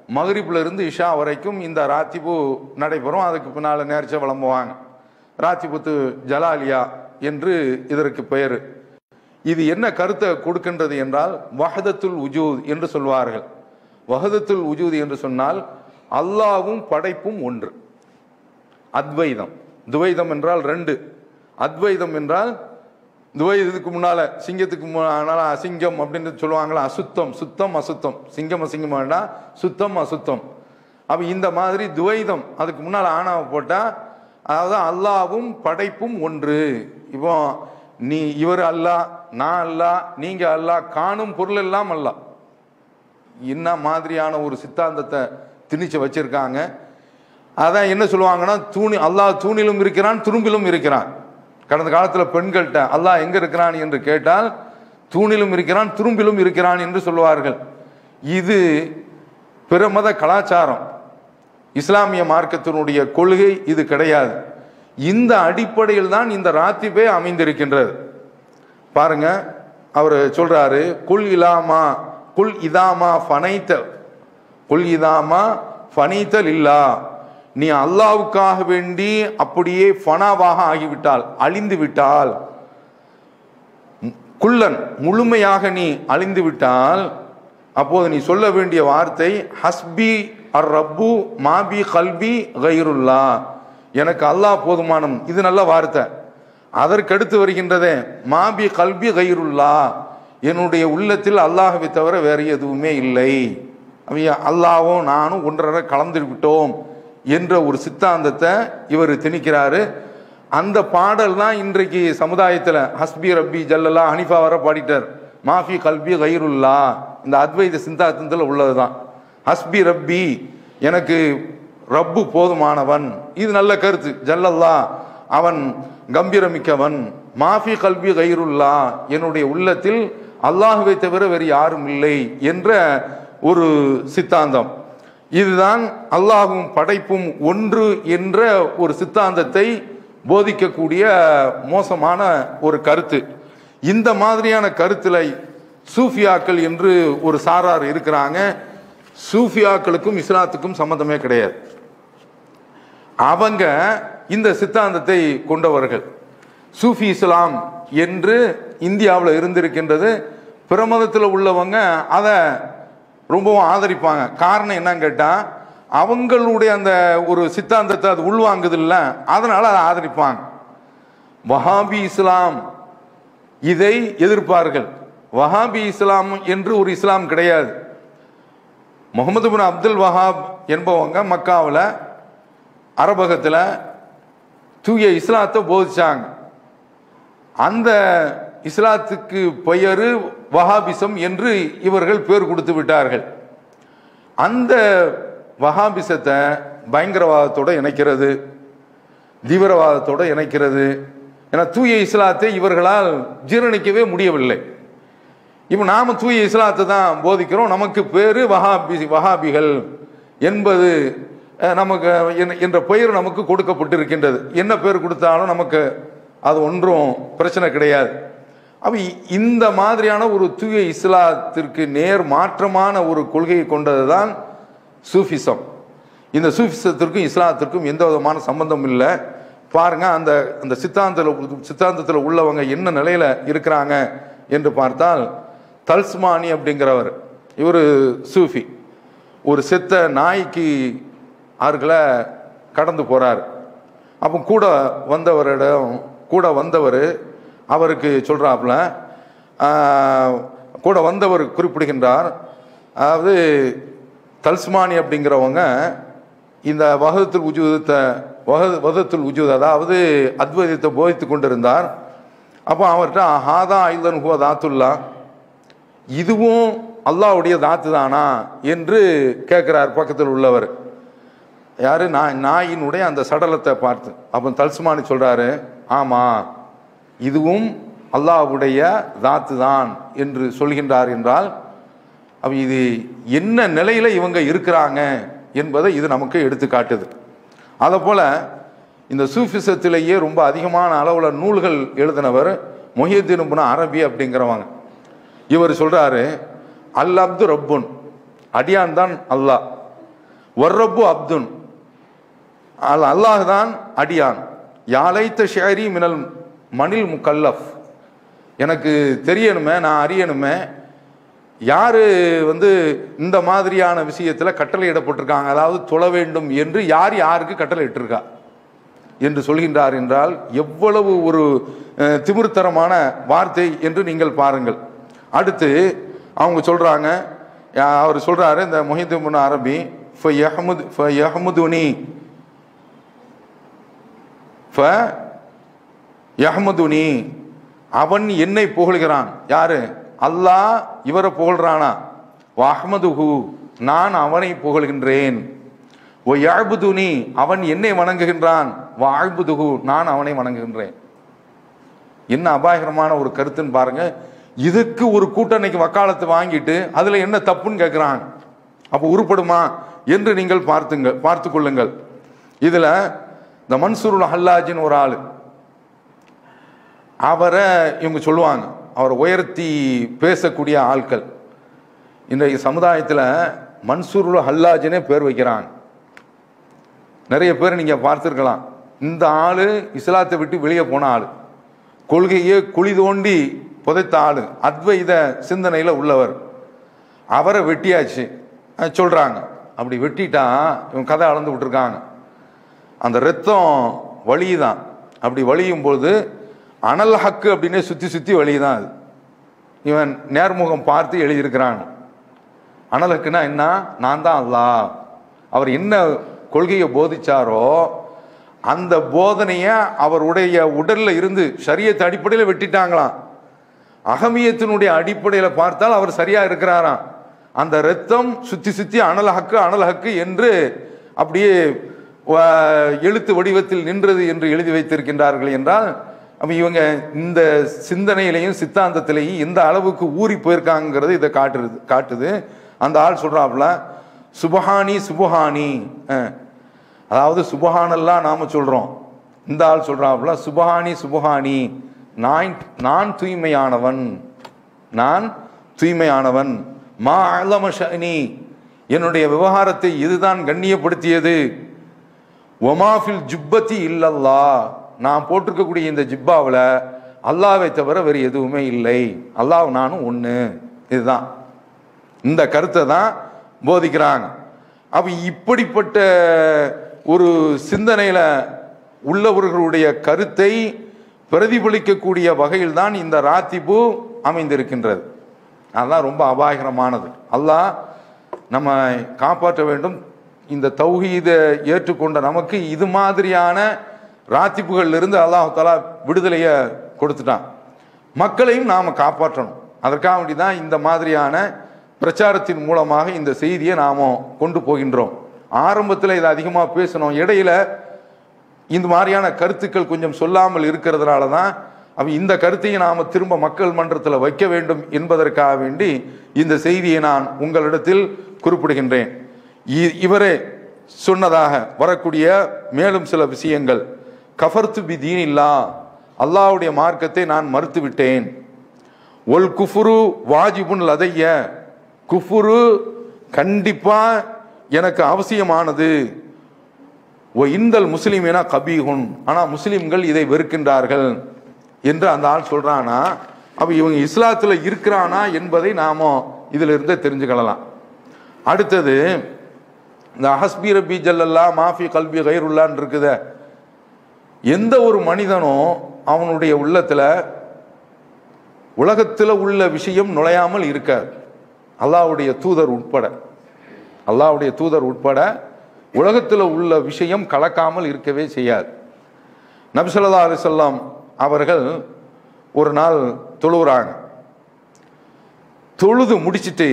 மகரிப்ல இருந்து இஷா வரைக்கும் இந்த ராத்திபு நடைபெறும் அதுக்கு பின்னால் நேர்ச்சை விளம்புவாங்க ராத்திபுத்து ஜலாலியா என்று இதற்கு பெயர் இது என்ன கருத்தை கொடுக்கின்றது என்றால் வஹதத்துல் உஜூத் என்று சொல்வார்கள் வஹதத்துல் உஜூத் என்று சொன்னால் அல்லாவும் படைப்பும் ஒன்று அத்வைதம் துவைதம் என்றால் ரெண்டு அத்வைதம் என்றால் துவைதத்துக்கு முன்னால சிங்கத்துக்கு முன்னால அசிங்கம் அப்படின்னு சொல்லுவாங்களா அசுத்தம் சுத்தம் அசுத்தம் சிங்கம் அசிங்கம் வேண்டாம் சுத்தம் அசுத்தம் அப்ப இந்த மாதிரி துவைதம் அதுக்கு முன்னால ஆணாவை போட்டா அதாவது அல்லாவும் படைப்பும் ஒன்று இப்போ நீ இவர் அல்லா நான் அல்லா நீங்க அல்லா காணும் பொருள் எல்லாம் அல்லா என்ன மாதிரியான ஒரு சித்தாந்தத்தை திணிச்சு வச்சிருக்காங்க அதான் என்ன சொல்லுவாங்கன்னா தூணி அல்லாஹ் தூணிலும் இருக்கிறான் துரும்பிலும் இருக்கிறான் கடந்த காலத்தில் பெண்கள்கிட்ட அல்லாஹ் எங்க இருக்கிறான் என்று கேட்டால் தூணிலும் இருக்கிறான் துரும்பிலும் இருக்கிறான் என்று சொல்லுவார்கள் இது பிற மத கலாச்சாரம் இஸ்லாமிய மார்க்கத்தினுடைய கொள்கை இது கிடையாது இந்த அடிப்படையில் தான் இந்த ராத்திபே அமைந்திருக்கின்றது பாருங்க அவர் சொல்றாரு குல் இலாமா குல் இதாமா ஃபனைத்த குல் இதாமா ஃபனைத்தல் இல்லா நீ அல்லாவுக்காக வேண்டி அப்படியே ஃபனாவாக ஆகிவிட்டால் அழிந்து விட்டால் குள்ளன் முழுமையாக நீ அழிந்து விட்டால் அப்போது நீ சொல்ல வேண்டிய வார்த்தை ஹஸ்பி அர் ரப்பு மாபி கல்பி கைருல்லா எனக்கு அல்லாஹ் போதுமானம் இது நல்ல வார்த்தை அதற்கடுத்து வருகின்றதே மாபி கல்பி கைருல்லா என்னுடைய உள்ளத்தில் அல்லாஹவை தவிர வேறு எதுவுமே இல்லை அவங்க அல்லாவும் நானும் ஒன்றரை கலந்து விட்டோம் என்ற ஒரு சித்தாந்தத்தை இவர் திணிக்கிறாரு அந்த பாடல் தான் இன்றைக்கு சமுதாயத்தில் ஹஸ்பி ரப்பி ஜல்லல்லா ஹனிஃபா வர பாடிட்டார் மாஃபி கல்பி கைருல்லா இந்த அத்வைத சிந்தாந்தத்தில் உள்ளது தான் ஹஸ்பி ரப்பி எனக்கு ரப்பு போதுமானவன் இது நல்ல கருத்து ஜல்லல்லா அவன் கம்பீரமிக்கவன் மாஃபி கல்வி கைருல்லா என்னுடைய உள்ளத்தில் அல்லாஹுவை தவிர வேறு யாரும் இல்லை என்ற ஒரு சித்தாந்தம் இதுதான் அல்லாஹும் படைப்பும் ஒன்று என்ற ஒரு சித்தாந்தத்தை போதிக்கக்கூடிய மோசமான ஒரு கருத்து இந்த மாதிரியான கருத்துல சூஃபியாக்கள் என்று ஒரு சாரார் இருக்கிறாங்க சூஃபியாக்களுக்கும் இஸ்லாத்துக்கும் சம்பந்தமே கிடையாது அவங்க இந்த சித்தாந்தத்தை கொண்டவர்கள் சூஃபி இஸ்லாம் என்று இந்தியாவில் இருந்திருக்கின்றது பிரமதத்தில் உள்ளவங்க அதை ரொம்பவும் ஆதரிப்பாங்க காரணம் என்னன்னு கேட்டால் அவங்களுடைய அந்த ஒரு சித்தாந்தத்தை அது உள்வாங்குது இல்லை அதனால அதை ஆதரிப்பாங்க வஹாபி இஸ்லாம் இதை எதிர்ப்பார்கள் வஹாபி இஸ்லாம் என்று ஒரு இஸ்லாம் கிடையாது முகமது பின் அப்துல் வஹாப் என்பவங்க மக்காவில் அரபகத்தில் தூய இஸ்லாத்தை போதிச்சாங்க அந்த இஸ்லாத்துக்கு பெயரு வஹாபிசம் என்று இவர்கள் பேர் கொடுத்து விட்டார்கள் அந்த வஹாபிசத்தை பயங்கரவாதத்தோட இணைக்கிறது தீவிரவாதத்தோட இணைக்கிறது ஏன்னா தூய இஸ்லாத்தை இவர்களால் ஜீரணிக்கவே முடியவில்லை இப்போ நாம தூய இஸ்லாத்தை தான் போதிக்கிறோம் நமக்கு பேரு வஹாபி வஹாபிகள் என்பது அஹ், நமக்கு என்- என்ற பெயர் நமக்கு கொடுக்கப்பட்டிருக்கின்றது என்ன பேர் கொடுத்தாலும் நமக்கு அது ஒன்றும் பிரச்சனை கிடையாது அப்ப இ- இந்த மாதிரியான ஒரு தூய இஸ்லாத்திற்கு நேர் மாற்றமான ஒரு கொள்கையை கொண்டது தான் சூஃபிசம் இந்த சூஃபிசத்திற்கும் இஸ்லாத்திற்கும் எந்த விதமான சம்பந்தம் இல்லை பாருங்க அந்த அந்த சித்தாந்தத்தில் சித்தாந்தத்தில் உள்ளவங்க என்ன நிலையில இருக்கிறாங்க என்று பார்த்தால் தல்ஸ்மானி அப்படிங்கிறவர் இவர் சூஃபி ஒரு செத்த நாய்க்கு ஆறுகளை கடந்து போறார் அப்போ கூட வந்தவரிடம் கூட வந்தவர் அவருக்கு சொல்றாப்புல ஆஹ், கூட வந்தவர் குறிப்பிடுகின்றார் அதாவது தல்ஸ்மானி அப்படிங்கிறவங்க இந்த வகதத்துல் உஜூதத்தை வக வகதத்துல் உஜூத் அதாவது அத்வைதத்தை போதித்து கொண்டிருந்தார் அப்போ அவர்கிட்ட ஹாதா ஐலன் ஹுவ தாத்துல்லா இதுவும் அல்லாஹ்வுடைய தாத்து தானா என்று கேட்கிறார் பக்கத்தில் உள்ளவர் யாரு நான் நாயினுடைய அந்த சடலத்தை பார்த்து அப்போ தல்சுமானி சொல்றாரு ஆமா இதுவும் அல்லாஹ்வுடைய தாத்து தான் என்று சொல்கின்றார் என்றால் அப்ப இது என்ன நிலையில இவங்க இருக்கிறாங்க என்பதை இது நமக்கு எடுத்து காட்டுது அதை போல இந்த சூஃபிசத்திலேயே ரொம்ப அதிகமான அளவுல நூல்கள் எழுதினவர் மொஹியத்தீன் இப்னு அரபி அப்படிங்கிறவங்க இவர் சொல்றாரு அல் அப்து ரப்புன் அடியான் தான் அல்லாஹ் வர்ரப்பு அப்துன் அல் அல்லாஹ் தான் அடியான் யாழைத்த ஷேரி மினல் மணில் முக்கல்லஃப் எனக்கு தெரியணுமே நான் அறியணுமே யாரு வந்து இந்த மாதிரியான விஷயத்துல கட்டளை இடப்பட்டிருக்காங்க அதாவது தொழ வேண்டும் என்று யார் யாருக்கு கட்டளை இட்டிருக்கா என்று சொல்கின்றார் என்றால் எவ்வளவு ஒரு அஹ், திமிர்த்தரமான வார்த்தை என்று நீங்கள் பாருங்கள் அடுத்து அவங்க சொல்றாங்க யா- அவர் சொல்றாரு இந்த மொஹிதுன் அரபி ஃபயஹ்முத் ஃபயஹ்முதுனி ஃப யஹ்மதுனி அவன் என்னை புகழ்கிறான் யாரு அல்லாஹ் இவரை புகழ்றானா வஹ்மதுஹு நான் அவனை புகழ்கின்றேன் ஓ யாழ்புதுனி அவன் என்னை வணங்குகின்றான் வாழ்புதுகு நான் அவனை வணங்குகின்றேன் என்ன அபாயகரமான ஒரு கருத்துன்னு பாருங்க இதுக்கு ஒரு கூட்டணிக்கு வக்காலத்து வாங்கிட்டு அதுல என்ன தப்புன்னு கேட்கிறாங்க அப்போ உருப்படுமா என்று நீங்கள் பார்த்துங்க பார்த்து கொள்ளுங்கள் இதுல இந்த மன்சூருல் ஹல்லாஜின்னு ஒரு ஆளு அவரை இவங்க சொல்லுவாங்க அவரை உயர்த்தி பேசக்கூடிய ஆட்கள் இன்றைய சமுதாயத்தில் மன்சூருல் ஹல்லாஜினே பேர் வைக்கிறாங்க நிறைய பேர் நீங்க பார்த்துருக்கலாம் இந்த ஆளு இஸ்லாத்தை விட்டு வெளியே போன ஆளு கொள்கையே குழி தோண்டி புதைத்த ஆளு அத்வைத சிந்தனையில உள்ளவர் அவரை வெட்டியாச்சு அஹ் சொல்றாங்க அப்படி வெட்டிட்டா இவன் கதை அளந்து விட்டுருக்காங்க அந்த ரத்தம் வலியுதான் அப்படி வலியும் போது அனல் ஹக்கு அப்படின்னே சுத்தி சுத்தி வலியுதான் அது இவன் நேர்முகம் பார்த்து எழுதியிருக்கிறான் அனல் ஹக்குன்னா என்ன நான் தான் அல்லாஹ் அவர் என்ன கொள்கையை போதிச்சாரோ அந்த போதனையை அவருடைய உடல்ல இருந்து சரியத்து அடிப்படையில் வெட்டிட்டாங்களாம் அகமியத்தினுடைய அடிப்படையில் பார்த்தால் அவர் சரியா இருக்கிறாராம் அந்த ரத்தம் சுத்தி சுத்தி அனல் ஹக்கு அனல் ஹக்கு என்று அப்படியே வ- எழுத்து வடிவத்தில் நின்றது என்று எழுதி வைத்திருக்கின்றார்கள் என்றால் அப்ப இவங்க இந்த சிந்தனையிலையும் சித்தாந்தத்திலையும் எந்த அளவுக்கு ஊறி போயிருக்காங்கிறது இதை காட்டுறது காட்டுது அந்த ஆள் சொல்றாப்புல சுபஹானி சுபஹானி அஹ். அதாவது சுபஹானெல்லாம் நாம சொல்றோம் இந்த ஆள் சொல்றாப்புல சுபஹானி சுபஹானி நான் நான் தூய்மையானவன் நான் தூய்மையானவன் மா அலம ஷஅனி என்னுடைய விவகாரத்தை இதுதான் கண்ணியப்படுத்தியது ஒமாஃபில் ஜுப்பத்தி இல்லல்லா நான் போட்டிருக்கக்கூடிய இந்த ஜிப்பாவில் அல்லாவை தவிர வேறு எதுவுமே இல்லை அல்லாஹ் நானும் ஒன்று இதுதான் இந்த கருத்தை தான் போதிக்கிறாங்க அப்ப இப்படிப்பட்ட ஒரு சிந்தனையில உள்ளவர்களுடைய கருத்தை பிரதிபலிக்கக்கூடிய வகையில் தான் இந்த ராத்திபு அமைந்திருக்கின்றது அதுதான் ரொம்ப அபாயகரமானது அல்லாஹ் நம்ம காப்பாற்ற வேண்டும் இந்த தௌஹீதை ஏற்றுக்கொண்ட நமக்கு இது மாதிரியான ராத்திப்புகள்ல இருந்து அல்லாஹ் தஆலா விடுதலையை கொடுத்துட்டான் மக்களையும் நாம காப்பாற்றணும் அதற்காக வேண்டி தான் இந்த மாதிரியான பிரச்சாரத்தின் மூலமாக இந்த செய்தியை நாம கொண்டு போகின்றோம் ஆரம்பத்தில் இதை அதிகமாக பேசணும் இடையில இந்த மாதிரியான கருத்துக்கள் கொஞ்சம் சொல்லாமல் இருக்கிறதுனால தான் அப்ப இந்த கருத்தையும் நாம திரும்ப மக்கள் மன்றத்தில் வைக்க வேண்டும் என்பதற்காக வேண்டி இந்த செய்தியை நான் உங்களிடத்தில் குறிப்பிடுகின்றேன் இ- இவரே சொன்னதாக வரக்கூடிய மேலும் சில விஷயங்கள் கஃபர்த்து பி தீனில்லா அல்லாஹ்வுடைய மார்க்கத்தை நான் மறுத்து விட்டேன் ஒல் குஃபுரு வாஜிபுன் லதைய குஃபுரு கண்டிப்பா எனக்கு அவசியமானது ஓ இந்தல் முஸ்லிமினா கபீகுன் ஆனா முஸ்லிம்கள் இதை வெறுக்கின்றார்கள் என்று அந்த ஆள் சொல்றானா அப்ப இவங்க இஸ்லாத்துல இருக்கிறானா என்பதை நாம இதுல இருந்து தெரிஞ்சுக்கலாம் அடுத்தது இந்த ஹஸ்பி ரபி ஜல்லல்லா மாஃபி கல்பி கைருல்லான்னு இருக்குதே எந்த ஒரு மனிதனும் அவனுடைய உள்ளத்துல உலகத்துல உள்ள விஷயம் நுழையாமல் இருக்காது அல்லாஹ்வுடைய தூதர் உட்பட அல்லாஹ்வுடைய தூதர் உட்பட உலகத்தில் உள்ள விஷயம் கலக்காமல் இருக்கவே செய்யாது நபிசல்லா அலிசல்லாம் அவர்கள் ஒரு நாள் தொழுகிறாங்க தொழுது முடிச்சிட்டு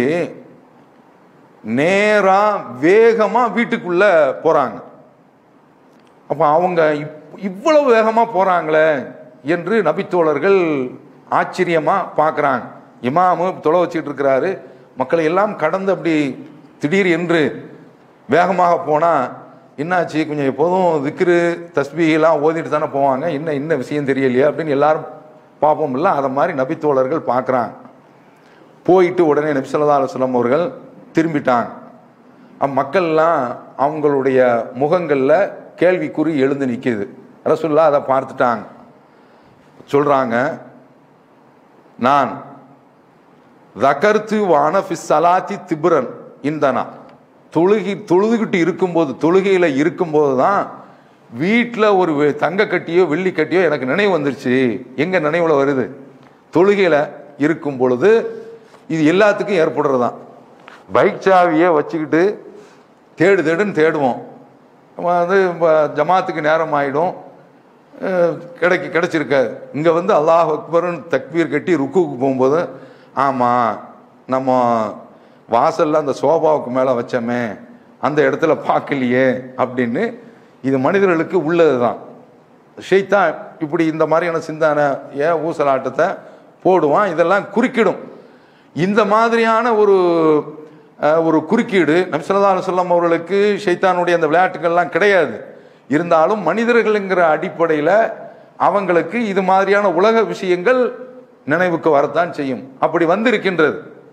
நேரா வேகமா வீட்டுக்குள்ள போறாங்க அப்ப அவங்க இப்- இவ்வளவு வேகமா போறாங்களே என்று நபித்தோழர்கள் ஆச்சரியமா பார்க்கறாங்க இமாமு தொலை வச்சுட்டு இருக்கிறாரு மக்களை எல்லாம் கடந்து அப்படி திடீர் என்று வேகமாக போனா என்னாச்சு கொஞ்சம் எப்போதும் திக்ரு தஸ்பீகெல்லாம் ஓதிட்டு தானே போவாங்க என்ன என்ன விஷயம் தெரியலையே அப்படின்னு எல்லாரும் பார்ப்போம் இல்லை அதை மாதிரி நபித்தோழர்கள் பார்க்குறாங்க போயிட்டு உடனே நபிசல்லா அலுவலம் அவர்கள் திரும்பிட்டாங்க அப்ப மக்கள்லாம் அவங்களுடைய முகங்கள்ல கேள்விக்குறி எழுந்து நிக்குது ரசுல்லா அதை பார்த்துட்டாங்க சொல்றாங்க நான் தகர்த்து வானஃபி சலாத்தி திபுரன் இந்தனா தொழுகி தொழுதுகிட்டு இருக்கும்போது தொழுகையில இருக்கும்போது தான் வீட்டில் ஒரு வெ- தங்க கட்டியோ வெள்ளி கட்டியோ எனக்கு நினைவு வந்துருச்சு எங்க நினைவுல வருது தொழுகையில இருக்கும் பொழுது இது எல்லாத்துக்கும் ஏற்படுறது தான் பைக் சாவியை வச்சுக்கிட்டு தேடு தேடுன்னு தேடுவோம் நம்ம வந்து இப்ப ஜமாத்துக்கு நேரம் ஆயிடும் அஹ் கிடைக்க கிடைச்சிருக்காது இங்கே வந்து அல்லாஹ் அக்பர்னு தக்பீர் கட்டி ருக்குவுக்கு போகும்போது ஆமாம் நம்ம வாசல்ல அந்த சோபாவுக்கு மேலே வச்சோமே அந்த இடத்துல பார்க்கலையே அப்படின்னு இது மனிதர்களுக்கு உள்ளது தான் ஷெய்தான் இப்படி இந்த மாதிரியான சிந்தனை ஏன் ஊசலாட்டத்தை போடுவான் இதெல்லாம் குறுக்கிடும் இந்த மாதிரியான ஒரு அஹ், ஒரு குறுக்கீடு நபிசல்லா அலுவலம் அவர்களுக்கு ஷைத்தானுடைய அந்த விளையாட்டுகள்லாம் கிடையாது இருந்தாலும் மனிதர்கள்ங்கிற அடிப்படையில் அவங்களுக்கு இது மாதிரியான உலக விஷயங்கள் நினைவுக்கு வரத்தான் செய்யும் அப்படி வந்திருக்கின்றது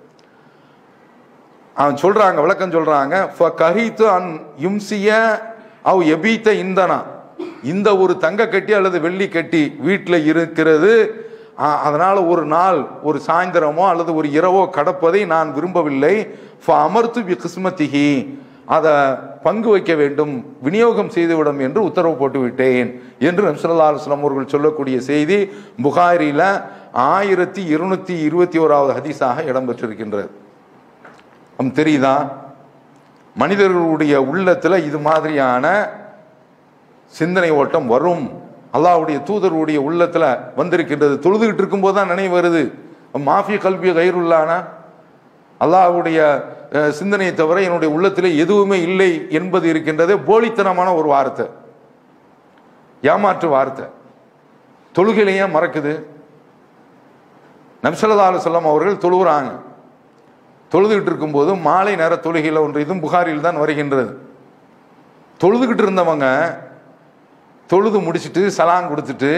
அவன் சொல்றாங்க விளக்கம் சொல்றாங்க கஹித்து அன் யும்சிய அவ் எபீத்த இந்தனா இந்த ஒரு தங்க கட்டி அல்லது வெள்ளி கட்டி வீட்டில் இருக்கிறது ஆ, அதனால ஒரு நாள் ஒரு சாயந்தரமோ அல்லது ஒரு இரவோ கடப்பதை நான் விரும்பவில்லை அமர்த்து பி கிஸ்மத்திகி அதை பங்கு வைக்க வேண்டும் விநியோகம் செய்துவிடும் என்று உத்தரவு போட்டு விட்டேன் என்று நம்சல்லா அலுவலம் அவர்கள் சொல்லக்கூடிய செய்தி புகாரில ஆயிரத்தி இருநூத்தி இருபத்தி ஓராவது ஹதீஸாக இடம்பெற்றிருக்கின்றது நமக்கு தெரியுதா மனிதர்களுடைய உள்ளத்துல இது மாதிரியான சிந்தனை ஓட்டம் வரும் அல்லாஹ்வுடைய தூதருடைய உள்ளத்துல வந்திருக்கின்றது தொழுதுகிட்டு இருக்கும்போது தான் நினைவு வருது மாஃபி கல்வி கயிறுள்ளானா அல்லாஹ்வுடைய அஹ், சிந்தனையை தவிர என்னுடைய உள்ளத்திலே எதுவுமே இல்லை என்பது இருக்கின்றது போலித்தனமான ஒரு வார்த்தை ஏமாற்று வார்த்தை தொழுகையில ஏன் மறக்குது நபிசல்லா அலுவலம் அவர்கள் தொழுகிறாங்க தொழுதுகிட்டு இருக்கும்போது மாலை நேர தொழுகையில் ஒன்று இதுவும் புகாரில் தான் வருகின்றது தொழுதுகிட்டு இருந்தவங்க தொழுது முடிச்சிட்டு சலான் கொடுத்துட்டு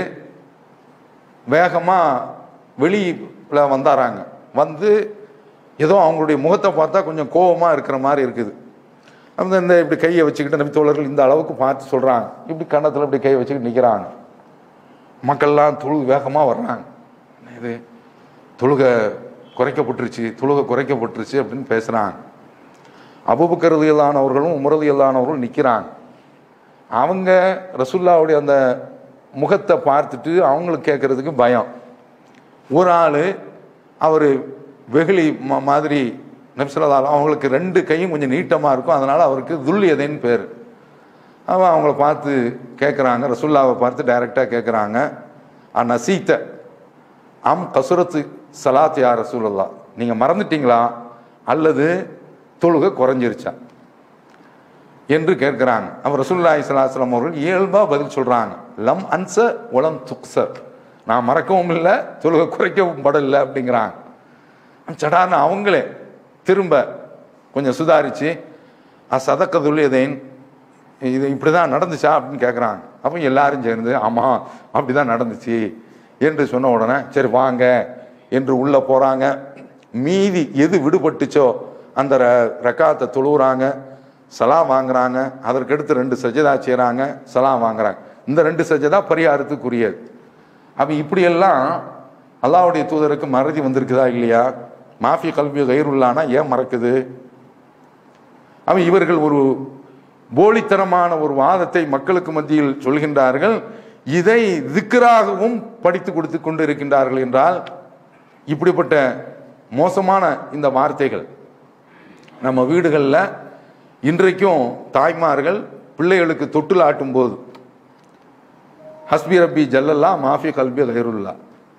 வேகமாக வெளியில் வந்தாராங்க வந்து ஏதோ அவங்களுடைய முகத்தை பார்த்தா கொஞ்சம் கோபமாக இருக்கிற மாதிரி இருக்குது அந்த இந்த இப்படி கையை வச்சுக்கிட்டு நபி தோழர்கள் இந்த அளவுக்கு பார்த்து சொல்கிறாங்க இப்படி கன்னத்தில் இப்படி கையை வச்சுக்கிட்டு நிற்கிறாங்க மக்கள்லாம் தொழுது வேகமாக வர்றாங்க என்ன இது தொழுகை குறைக்கப்பட்டுருச்சு தொழுகை குறைக்கப்பட்டுருச்சு அப்படின்னு பேசுகிறாங்க அபுபக்கரதியல்லானவர்களும் உமரதியல்லானவர்களும் நிற்கிறாங்க அவங்க ரசுல்லாவுடைய அந்த முகத்தை பார்த்துட்டு அவங்களுக்கு கேட்கறதுக்கு பயம் ஒரு ஆள் அவர் வெகுளி ம- மாதிரி நபிசல்லால் அவங்களுக்கு ரெண்டு கையும் கொஞ்சம் நீட்டமாக இருக்கும் அதனால் அவருக்கு துல்லியதைன்னு பேர் அவன் அவங்கள பார்த்து கேட்குறாங்க ரசுல்லாவை பார்த்து டைரெக்டாக கேட்குறாங்க நசீத்த அம் கசுரத்து சலாத் யா ரசூலல்லா நீங்கள் மறந்துட்டீங்களா அல்லது தொழுகை குறைஞ்சிருச்சா என்று கேட்குறாங்க அவர் ரசூல்லாய் சலாஹலம் அவர்கள் இயல்பாக பதில் சொல்கிறாங்க லம் அன்ச உலம் துக்ச நான் மறக்கவும் இல்லை தொழுகை குறைக்கவும் படலை அப்படிங்கிறாங்க சடார்னு அவங்களே திரும்ப கொஞ்சம் சுதாரித்து சதக்க துல்லியதேன் இது இப்படி தான் நடந்துச்சா அப்படின்னு கேட்குறாங்க அப்போ எல்லாரும் சேர்ந்து ஆமாம் அப்படி தான் நடந்துச்சு என்று சொன்ன உடனே சரி வாங்க என்று உள்ளே போகிறாங்க மீதி எது விடுபட்டுச்சோ அந்த ர ரக்காத்தை தொழுவுறாங்க சலாம் வாங்குறாங்க அதற்கடுத்து ரெண்டு சஜதா செய்கிறாங்க சலாம் வாங்குறாங்க இந்த ரெண்டு சஜதா பரிகாரத்துக்குரியது அப்போ இப்படியெல்லாம் அல்லாஹ்வுடைய தூதருக்கு மறதி வந்திருக்குதா இல்லையா மாஃபி கல்வி கயிறுள்ளானா ஏன் மறக்குது அவன் இவர்கள் ஒரு போலித்தனமான ஒரு வாதத்தை மக்களுக்கு மத்தியில் சொல்கின்றார்கள் இதை திக்கராகவும் படித்து கொடுத்து கொண்டு இருக்கின்றார்கள் என்றால் இப்படிப்பட்ட மோசமான இந்த வார்த்தைகள் நம்ம வீடுகளில் இன்றைக்கும் தாய்மார்கள் பிள்ளைகளுக்கு தொட்டில் ஆட்டும் போது ஹஸ்பி ரப்பி ஜல்லல்லா மாஃபி கல்பி கைருல்லா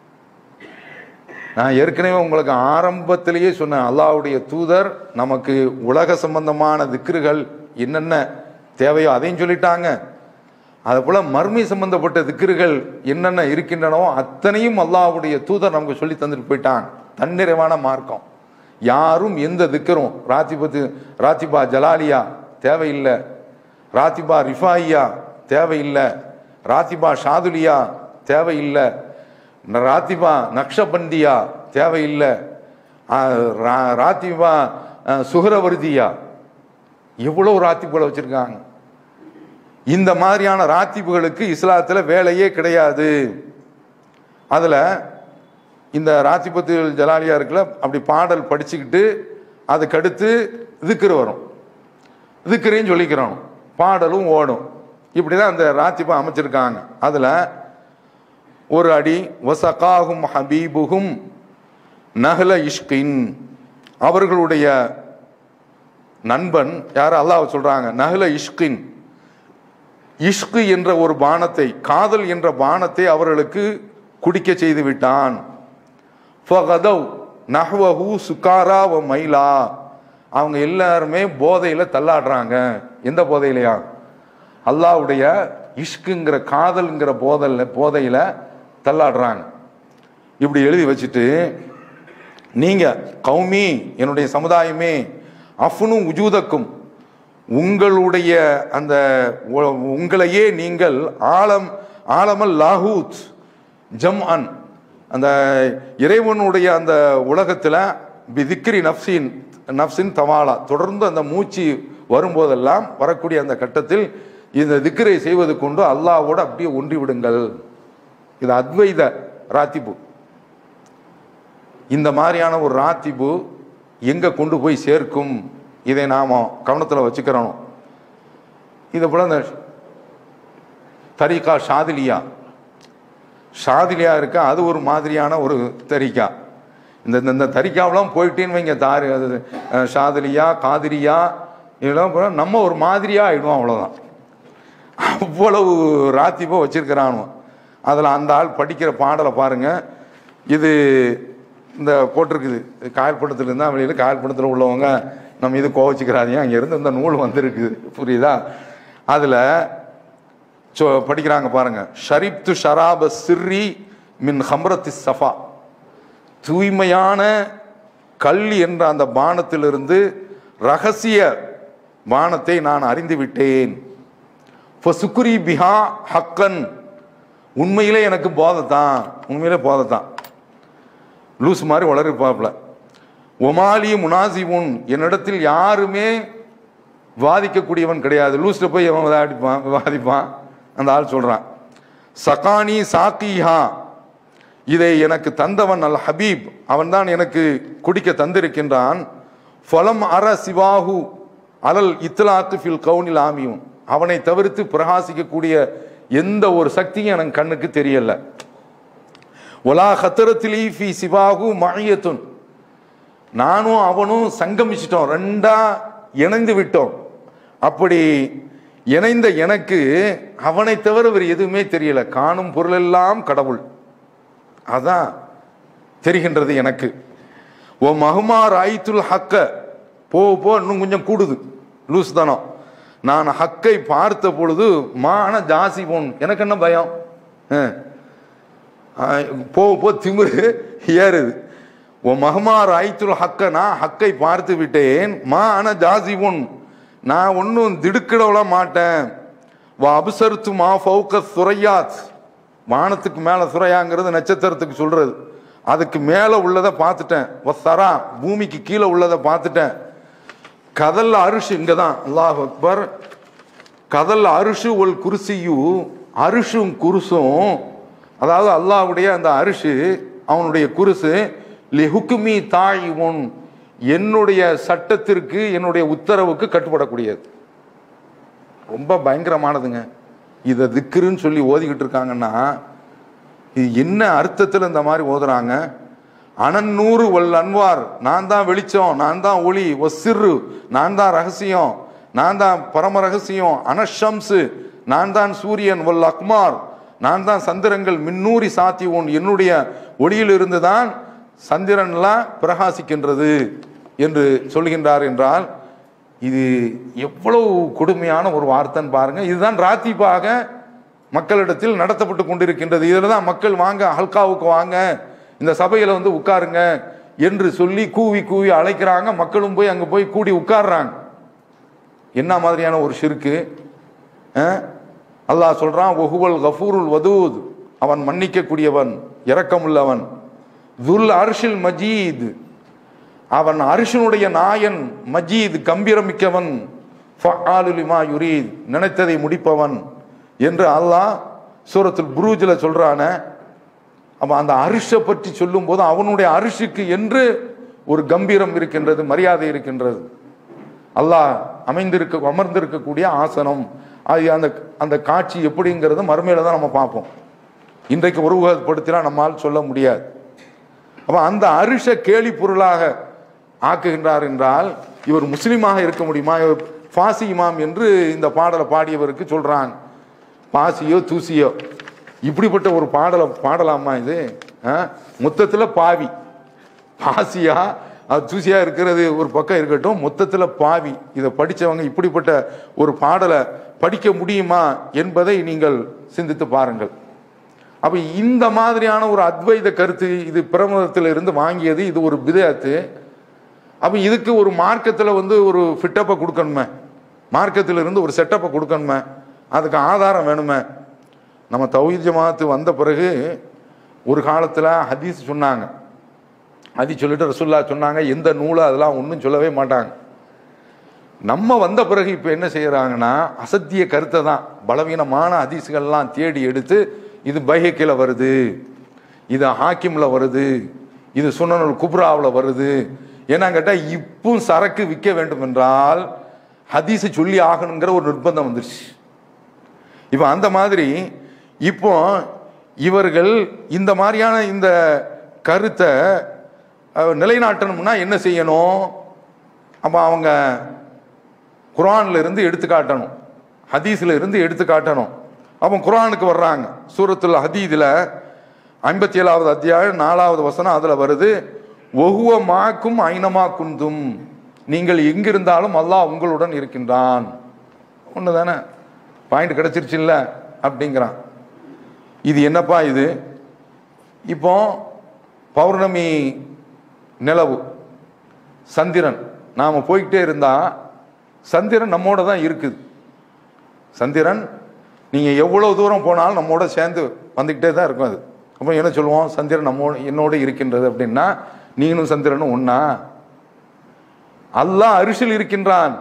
நான் ஏற்கனவே உங்களுக்கு ஆரம்பத்திலேயே சொன்னேன் அல்லாஹ்வுடைய தூதர் நமக்கு உலக சம்பந்தமான திக்ருகள் என்னென்ன தேவையோ அதையும் சொல்லிட்டாங்க அது போல மர்மி சம்பந்தப்பட்ட திக்ருகள் என்னென்ன இருக்கின்றனவோ அத்தனையும் அல்லாஹ்வுடைய தூதர் நமக்கு சொல்லி தந்துட்டு போயிட்டாங்க தன்னிறைவான மார்க்கம் யாரும் எந்த திக்கரும் ராத்திபத்து ராத்திபா ஜலாலியா தேவையில்லை ராத்திபா ரிஃபாயியா தேவையில்லை ராத்திபா ஷாதுலியா தேவையில்லை ராத்திபா நக்ஷபந்தியா தேவையில்லை ஆ, ரா- ராத்திபா அ, சுஹரவர்தியா எவ்வளோ ராத்திப்புகளை வச்சிருக்காங்க இந்த மாதிரியான ராத்திப்புகளுக்கு இஸ்லாத்தில் வேலையே கிடையாது அதில் இந்த ராத்திபத்தில் ஜலாலியா இருக்குல்ல அப்படி பாடல் படிச்சுக்கிட்டு அதுக்கடுத்து திக்ரு வரும் திக்ரையும் சொல்லிக்கிறோம் பாடலும் ஓடும் இப்படி தான் அந்த ராத்திபை அமைச்சிருக்காங்க அதில் ஒரு அடி வசகாகும் ஹபீபுகும் நஹல இஷ்கின் அவர்களுடைய நண்பன் யார் அல்லாஹ் சொல்றாங்க நஹல இஷ்கின் இஷ்கு என்ற ஒரு பானத்தை காதல் என்ற பானத்தை அவர்களுக்கு குடிக்க செய்து விட்டான் ஃபகதவ் நஹ்வஹு சுக்காரா வ மைலா அவங்க எல்லாருமே போதையில தள்ளாடுறாங்க எந்த போதையிலையா அல்லாஹ்வுடைய இஷ்குங்கிற காதல்ங்கிற போதல்ல போதையில தள்ளாடுறாங்க இப்படி எழுதி வச்சுட்டு நீங்க கௌமி என்னுடைய சமுதாயமே அஃப்னு உஜூதக்கும் உங்களுடைய அந்த உ- உங்களையே நீங்கள் ஆலம் ஆலமல் லாஹூத் ஜம் அன் அந்த இறைவனுடைய அந்த உலகத்தில் பிதிக்ரி நப்சின் நப்சின் தவாலா தொடர்ந்து அந்த மூச்சு வரும்போதெல்லாம் வரக்கூடிய அந்த கட்டத்தில் இந்த திக்ரை செய்வது கொண்டு அல்லாஹ்வோடு அப்படியே ஒன்றி விடுங்கள் இது அத்வைத ராத்திபு இந்த மாதிரியான ஒரு ராத்திபு எங்கே கொண்டு போய் சேர்க்கும் இதை நாம் கவனத்தில் வச்சுக்கிறோம் இது போல இந்த தரிகா ஷாதிலியா ஷாதிலியா இருக்க அது ஒரு மாதிரியான ஒரு தரிகா இந்த இந்த- இந்த தரிகாவெல்லாம் போயிட்டேன்னு வைங்க தாரு அது அஹ், ஷாதிலியா காதிரியா இதெல்லாம் போனா நம்ம ஒரு மாதிரியா ஆயிடுவோம் அவ்வளோதான் அவ்வளவு ராத்திபோ வச்சிருக்கிறானு அதில் அந்த ஆள் படிக்கிற பாடலை பாருங்க இது இந்த போட்டிருக்குது காயல்படத்தில் இருந்தால் வெளியில் காயல்படத்தில் உள்ளவங்க நம்ம இது கோவச்சிக்கிறாதீங்க அங்கேருந்து இந்த நூல் வந்திருக்குது புரியுதா அதில் சொ படிக்கிறாங்க பாருங்க ஷரிப்து ஷராப சிர்ரி மின் ஹம்ரத்தி சஃபா தூய்மையான கல் என்ற அந்த பானத்திலிருந்து ரகசிய பானத்தை நான் அறிந்து விட்டேன் ஃபசுக்குரி பிஹா ஹக்கன் உண்மையிலே எனக்கு போதைத்தான் உண்மையிலே போதைத்தான் லூஸ் மாதிரி வளர்ப்பாப்புல ஒமாலி முனாசிவுன் என்னிடத்தில் யாருமே வாதிக்கக்கூடியவன் கிடையாது லூஸில் போய் அவன் விளையாடிப்பான் வாதிப்பான் அந்த ஆள் சொல்றான் சகானி சாக்கிஹா இதை எனக்கு தந்தவன் அல் ஹபீப் அவன்தான் எனக்கு குடிக்க தந்திருக்கின்றான் ஃபலம் அர சிவாஹு அலல் இத்லாத்து ஃபில் கவுனில் ஆமியும் அவனை தவிர்த்து பிரகாசிக்கக்கூடிய எந்த ஒரு சக்தியும் எனக்கு கண்ணுக்கு தெரியல ஒலா ஹத்தரத்திலி ஃபி சிவாகு மழியத்துன் நானும் அவனும் சங்கமிச்சிட்டோம் ரெண்டா இணைந்து விட்டோம் அப்படி இணைந்த எனக்கு அவனை தவிர வேறு எதுவுமே தெரியல காணும் பொருளெல்லாம் கடவுள் அதான் தெரிகின்றது எனக்கு ஓ மஹுமா ராய்த்துல் ஹக்க போ போ இன்னும் கொஞ்சம் கூடுது லூஸ் தானம் நான் ஹக்கை பார்த்த பொழுது மான ஜாசி போன் எனக்கு என்ன பயம் ஆ. ஆ, போ போ திமிரு ஏறுது ஓ மஹமா ராய்த்துல் ஹக்க நான் ஹக்கை பார்த்து விட்டேன் மா ஆன ஜாசி போன் நான் ஒன்றும் திடுக்கிடவிட மாட்டேன் வா அபுசருத்து மா ஃபவுக்க சுரையாத் வானத்துக்கு மேலே சுரையாங்கிறது நட்சத்திரத்துக்கு சொல்றது அதுக்கு மேலே உள்ளதை பார்த்துட்டேன் வசரா பூமிக்கு கீழே உள்ளதை பார்த்துட்டேன் கதல்ல அரிசி இங்கே தான் அல்லாஹ் அக்பர் கதல்ல அரிசு ஒல் குருசியு அரிசும் குருசும் அதாவது அல்லாஹ்வுடைய அந்த அரிசு அவனுடைய குருசு லி ஹுக்குமி தாய் உன் என்னுடைய சட்டத்திற்கு என்னுடைய உத்தரவுக்கு கட்டுப்படக்கூடியது ரொம்ப பயங்கரமானதுங்க இதை திக்குருன்னு சொல்லி ஓதிக்கிட்டு இருக்காங்கன்னா இது என்ன அர்த்தத்தில் இந்த மாதிரி ஓதுறாங்க அனநூறு வல் அன்வார் நான் தான் வெளிச்சம் நான் தான் ஒளி ஒசிறு நான் தான் ரகசியம் நான் தான் பரம ரகசியம் அனஷம்சு நான் தான் சூரியன் வல் அக்மார் நான் தான் சந்திரங்கள் மின்னூரி சாத்தி உன் என்னுடைய ஒளியிலிருந்து தான் சந்திரன்லாம் பிரகாசிக்கின்றது என்று சொல்கின்றார் என்றால் இது எவ்வளவு கொடுமையான ஒரு வார்த்தைன்னு பாருங்க இதுதான் ராத்திபாக மக்களிடத்தில் நடத்தப்பட்டு கொண்டிருக்கின்றது இதில் தான் மக்கள் வாங்க ஹல்காவுக்கு வாங்க இந்த சபையில் வந்து உட்காருங்க என்று சொல்லி கூவி கூவி அழைக்கிறாங்க மக்களும் போய் அங்கே போய் கூடி உட்கார்றாங்க என்ன மாதிரியான ஒரு ஷிருக்கு அஹ்? அல்லாஹ் சொல்றான் ஒஹுவல் கஃபூருல் வதூத் அவன் மன்னிக்கக்கூடியவன் இரக்கமுள்ளவன் துல் அர்ஷில் மஜீத் அவன் அரிஷனுடைய நாயன் மஜீத் கம்பீரமிக்கவன் ஃபஆலு லிமா யுரீத் நினைத்ததை முடிப்பவன் என்று அல்லாஹ் சூரத்துல் புரூஜில் சொல்றானே அப்ப அந்த அரிஷை பற்றி சொல்லும்போது அவனுடைய அரிஷுக்கு என்று ஒரு கம்பீரம் இருக்கின்றது மரியாதை இருக்கின்றது அல்லாஹ் அமைந்திருக்க அமர்ந்திருக்கக்கூடிய ஆசனம் அது அந்த அந்த காட்சி எப்படிங்கிறது மறுமையில தான் நம்ம பார்ப்போம் இன்றைக்கு உருவகப்படுத்தினா நம்மால் சொல்ல முடியாது அப்ப அந்த அரிஷ கேலி பொருளாக ஆக்குகின்றார் என்றால் இவர் முஸ்லீமாக இருக்க முடியுமா இவர் ஃபாசி இமாம் என்று இந்த பாடலை பாடியவருக்கு சொல்றாங்க பாசியோ தூசியோ இப்படிப்பட்ட ஒரு பாடலை பாடலாமா இது ஆ? மொத்தத்துல பாவி பாசியா அது தூசியா இருக்கிறது ஒரு பக்கம் இருக்கட்டும் மொத்தத்துல பாவி இதை படிச்சவங்க இப்படிப்பட்ட ஒரு பாடலை படிக்க முடியுமா என்பதை நீங்கள் சிந்தித்து பாருங்கள் அப்ப இந்த மாதிரியான ஒரு அத்வைத கருத்து இது பிரமதத்தில் இருந்து வாங்கியது இது ஒரு பிதத்து அப்ப இதுக்கு ஒரு மார்க்கத்தில் வந்து ஒரு ஃபிட்டப்பை கொடுக்கணுமே மார்க்கத்தில் இருந்து ஒரு செட்டப்பை கொடுக்கணுமே அதுக்கு ஆதாரம் வேணுமே நம்ம தௌஹீத் ஜமாத்து வந்த பிறகு ஒரு காலத்தில் ஹதீஸ் சொன்னாங்க ஹதீஸ் சொல்லிட்டு ரசுல்லா சொன்னாங்க எந்த நூலை அதெல்லாம் ஒன்றும் சொல்லவே மாட்டாங்க நம்ம வந்த பிறகு இப்போ என்ன செய்யறாங்கன்னா அசத்திய கருத்தை தான் பலவீனமான ஹதீஸ்கள்லாம் தேடி எடுத்து இது பைஹக்கில் வருது இது ஹாக்கிம்ல வருது இது சுனனுல் குப்ராவில் வருது ஏன்னா கேட்டால் இப்பவும் சரக்கு விற்க வேண்டும் என்றால் ஹதீஸை சொல்லி ஆகணுங்கிற ஒரு நிர்பந்தம் வந்துருச்சு இப்போ அந்த மாதிரி இப்போ இவர்கள் இந்த மாதிரியான இந்த கருத்தை அஹ், நிலைநாட்டணும்னா என்ன செய்யணும் அப்போ அவங்க குர்ஆன்ல இருந்து எடுத்து காட்டணும் ஹதீஸ்ல இருந்து எடுத்து காட்டணும் அப்போ குர்ஆனுக்கு வர்றாங்க சூரத்துல் ஹதீதுல ஐம்பத்தி ஏழாவது அத்தியாயம் நாலாவது வசனம் அதுல வருது ஒகுவ மாக்கும் ஐனமா குந்தும் நீங்கள் எங்கிருந்தாலும் அல்லாஹ் உங்களுடன் இருக்கின்றான் ஒன்று தானே பாயிண்ட் கிடைச்சிருச்சுல்ல அப்படிங்கிறான் இது என்னப்பா இது இப்போ பௌர்ணமி நிலவு சந்திரன் நாம் போய்கிட்டே இருந்தா சந்திரன் நம்மோட தான் இருக்குது சந்திரன் நீங்கள் எவ்வளோ தூரம் போனாலும் நம்மோட சேர்ந்து வந்துக்கிட்டே தான் இருக்கும் அது அப்போ என்ன சொல்லுவோம் சந்திரன் நம்மோட என்னோட இருக்கின்றது அப்படின்னா நீங்களும் சந்திரனும் ஒண்ணா அல்லாஹ் அரிசில் இருக்கின்றான்